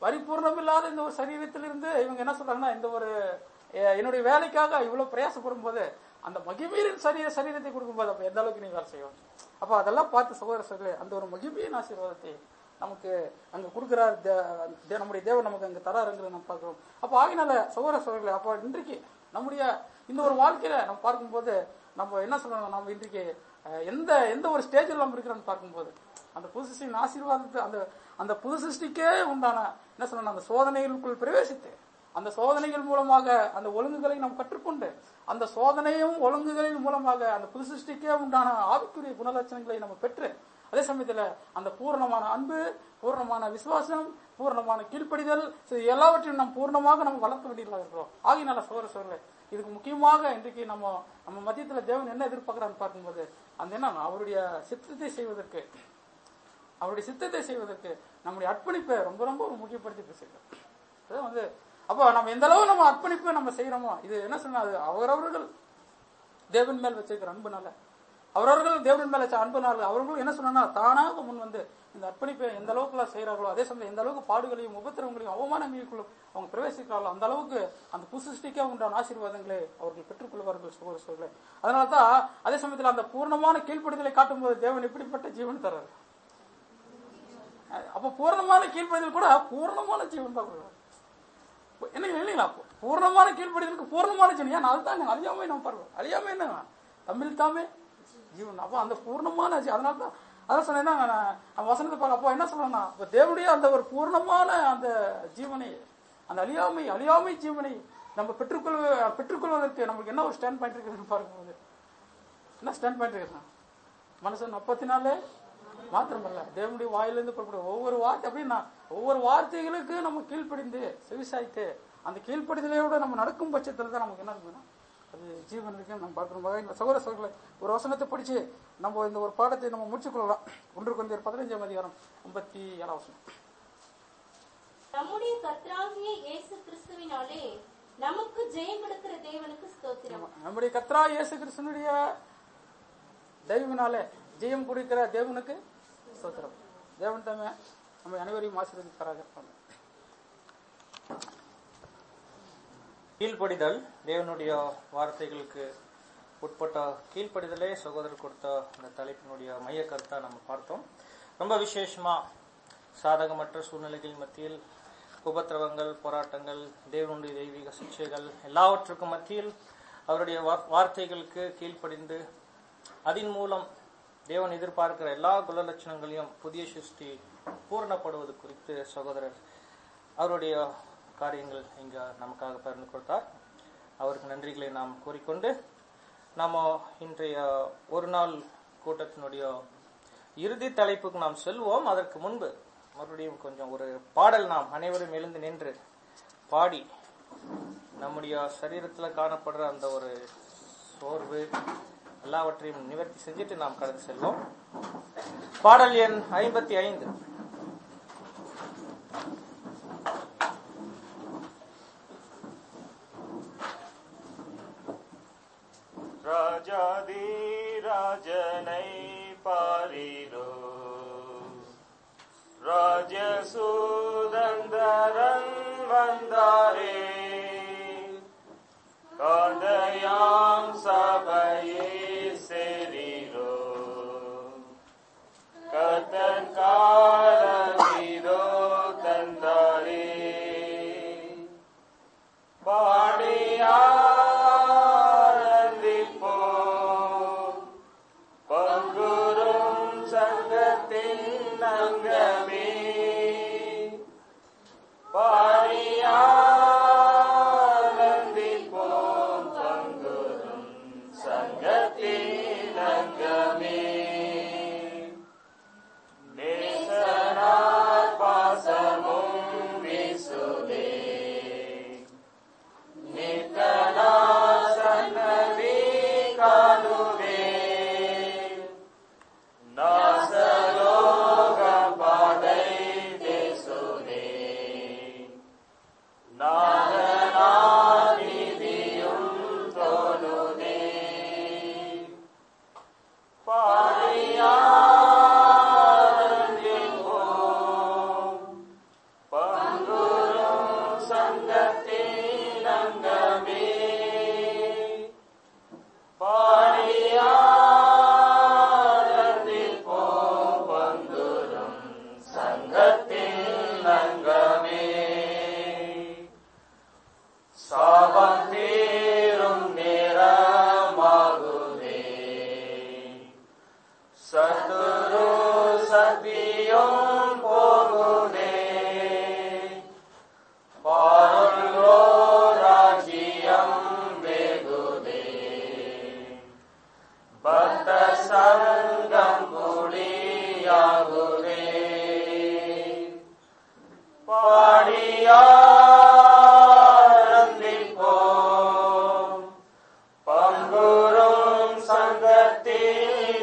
பரிபூர்ணம் இல்லாத இந்த ஒரு சரீரத்திலிருந்து இவங்க என்ன சொல்றாங்கன்னா இந்த ஒரு அஹ், என்னுடைய வேலைக்காக இவ்வளவு பிரயாசப்படும் போது அந்த மகிமையின் சரீர சரீரத்தை கொடுக்கும்போது அப்ப எந்த அளவுக்கு நீங்க வேலை செய்வோம் அப்ப அதெல்லாம் பார்த்து சகோதர சகோதரர்களே அந்த ஒரு மகிமையின் ஆசீர்வாதத்தை நமக்கு அங்க கொடுக்கிறார் தே- தே- நம்முடைய தேவன் நமக்கு அங்க தராருங்கிறத நம்ம பார்க்கிறோம் அப்ப ஆகினால சகோதர சகோதரர்களே அப்ப இன்றைக்கு நம்முடைய இந்த ஒரு வாழ்க்கையில நம்ம பார்க்கும்போது நம்ம என்ன சொல்லணும் நம்ம இன்றைக்கு அஹ், எந்த எந்த ஒரு ஸ்டேஜில் நம்ம இருக்கிறோம்னு பார்க்கும்போது அந்த புது சிருஷ்டியின் ஆசீர்வாதத்தை அந்த அந்த புது சிருஷ்டிக்கே உண்டான என்ன சொல்லணும் அந்த சோதனைகளுக்குள் பிரவேசித்து அந்த சோதனைகள் மூலமாக அந்த ஒழுங்குகளை நாம் கற்றுக்கொண்டு அந்த சோதனையும் ஒழுங்குகளின் மூலமாக அந்த புது சிருஷ்டிக்கே உண்டான ஆவிக்குரிய குணலட்சணங்களை நம்ம பெற்று அதே சமயத்துல அந்த பூரணமான அன்பு பூரணமான விசுவாசம் பூரணமான கீழ்ப்படிதல் இது எல்லாவற்றையும் நாம் பூர்ணமாக நம்ம வளர்க்க வேண்டியதாக இருக்கிறோம் ஆகினால சோர சோழர்களே இதுக்கு முக்கியமாக இன்றைக்கு நம்ம நம்ம மத்தியத்துல தேவன் என்ன எதிர்பார்க்கிறான்னு பார்க்கும்போது அந்த என்ன அவருடைய சித்தத்தை செய்வதற்கு அவருடைய சித்தத்தை செய்வதற்கு நம்முடைய அர்ப்பணிப்பை ரொம்ப ரொம்ப ஒரு முக்கியப்படுத்தி பேசுகிறோம் அது வந்து அப்போ நம்ம எந்த அளவு நம்ம அர்ப்பணிப்பை நம்ம செய்யறோமோ இது என்ன சொன்னா அது அவரவர்கள் தேவன் மேல் வச்சிருக்கிற அன்புனால அவரவர்கள் தேவன் மேல வச்ச அன்புனால அவர்கள் என்ன சொன்னா தானாக முன் வந்து இந்த அர்ப்பணிப்பை எந்த அளவுக்குலாம் செய்யறாங்களோ அதே சமயம் எந்த அளவுக்கு பாடுகளையும் உபத்திரவங்களையும் அவமானங்களுக்குள்ளும் அவங்க பிரவேசிக்கிறார்களோ அந்த அளவுக்கு அந்த புசுஷ்டிக்கே உண்டான ஆசீர்வாதங்களை அவர்கள் பெற்றுக்கொள்வார்கள் சகோதர சோழர்களே அதனால தான் அதே சமயத்தில் அந்த பூர்ணமான கீழ்ப்படுதலை காட்டும்போது தேவன் எப்படிப்பட்ட ஜீவன் தர்றாரு அப்ப பூர்ணமான கீழ்ப்படிதல் கூட பூர்ணமான ஜீவன் தான் கொடுக்கும். என்ன இல்லைங்களா பூர்ணமான கீழ்ப்படிதலுக்கு பூர்ணமான ஜீவன் ஏன் அதுதான் அழியாமை நம்ம பாருவோம் அழியாமை என்ன தமிழ் தாமே ஜீவன் அப்போ அந்த பூர்ணமான ஜீ- அதனால தான் அதான் சொன்னேன்னா நான் நான் வசனத்தை பார்க்க அப்போ என்ன சொல்றேன்னா இப்போ தேவனுடைய அந்த ஒரு பூர்ணமான அந்த ஜீவனை அந்த அழியாமை அழியாமை ஜீவனை நம்ம பெற்றுக்கொள் பெற்றுக்கொள்வதற்கு நமக்கு என்ன ஒரு ஸ்டாண்ட் பாயிண்ட் இருக்குதுன்னு பார்க்கும்போது என்ன ஸ்டாண்ட் பாயிண்ட் இருக்குதுன்னா மனுஷன் அப்பத்தினாலே மாத்திரமல்ல தேவனுடைய வாயிலிருந்து புறப்படும் ஒவ்வொரு வார்த்தை அப்படின்னா ஒவ்வொரு வார்த்தைகளுக்கு நம்ம கீழ்ப்படிந்து செவிசாய்த்து அந்த கீழ்ப்படிதலையோட நம்ம நடக்கும் பட்சத்துல தான் நமக்கு என்ன இருக்குன்னா அது ஜீவன் இருக்கு நம்ம பார்க்கணும் வகையில் சகோதர சகோதரர்களை ஒரு வசனத்தை படிச்சு நம்ம இந்த ஒரு பாடத்தை நம்ம முடிச்சுக் கொள்ளலாம் ஒன்று கொஞ்சம் பதினஞ்சாம் அதிகாரம் ஐம்பத்தி ஏழாம் வசனம்
நம்முடைய கர்த்தராகிய இயேசு கிறிஸ்துவினாலே நமக்கு ஜெயம் கொடுக்கிற தேவனுக்கு ஸ்தோத்திரம்
நம்முடைய கத்ரா இயேசு கிறிஸ்தனுடைய தெய்வனாலே ஜெயம் கொடுக்கிற தேவனுக்கு ஸ்தோத்திரம் தேவன் தாமே நம்ம அனைவரையும் ஆசீர்வதிப்பாராக இருப்பாங்க
கீழ்ப்படிதல் தேவனுடைய வார்த்தைகளுக்கு உட்பட்ட கீழ்ப்படிதலே சகோதரர் கொடுத்த இந்த தலைப்பினுடைய மைய கருத்தா நம்ம பார்த்தோம் ரொம்ப விசேஷமா சாதகமற்ற சூழ்நிலைகள் மத்தியில் உபத்திரவங்கள் போராட்டங்கள் தேவனுடைய தெய்வீக சிக்ஷைகள் எல்லாவற்றுக்கும் மத்தியில் அவருடைய வார்- வார்த்தைகளுக்கு கீழ்ப்படிந்து அதன் மூலம் தேவன் எதிர்பார்க்கிற எல்லா குணலட்சணங்களையும் புதிய சிருஷ்டி பூரணப்படுவது குறித்து சகோதரர் அவருடைய காரியங்கள் இங்க நமக்காக பகிர்ந்து கொடுத்தார் அவருக்கு நன்றிகளை நாம் கூறிக்கொண்டு நாம இன்றைய ஒரு நாள் கூட்டத்தினுடைய இறுதி தலைப்புக்கு நாம் செல்வோம் அதற்கு முன்பு மறுபடியும் கொஞ்சம் ஒரு பாடல் நாம் அனைவரும் எழுந்து நின்று பாடி நம்முடைய சரீரத்துல காணப்படுற அந்த ஒரு சோர்வு எல்லாவற்றையும் நிவர்த்தி செஞ்சுட்டு நாம் கடந்து செல்வோம் பாடல் எண் ஐம்பத்தி ஐந்து
ராஜாதி ராஜனை பாரிரோ ராஜசூதந்தரன் வந்தாரே காந்தையாம் சபையே சேரீரோ கத்தன் காலமிதோ தந்தாரே பாடியாரந்திப்போ பங்குரும் சங்கத்தின் அங்கமே பாடியாரந்திப்போம் பங்குரும்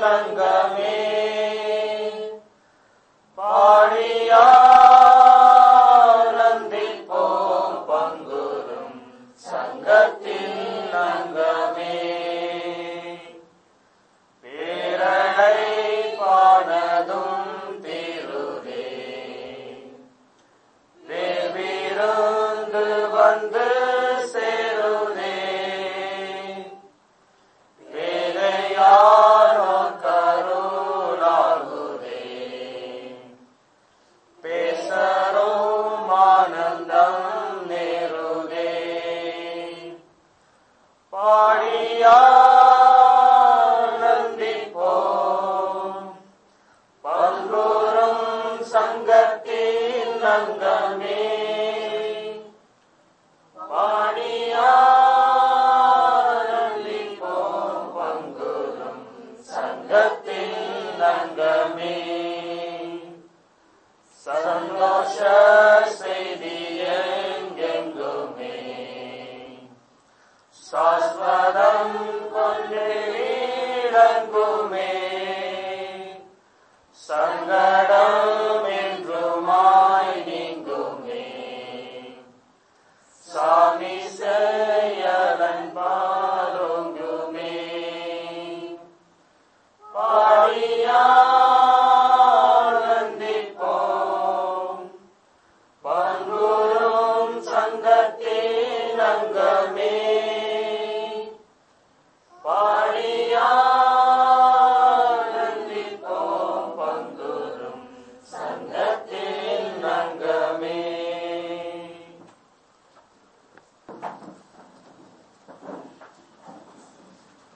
தங்கமே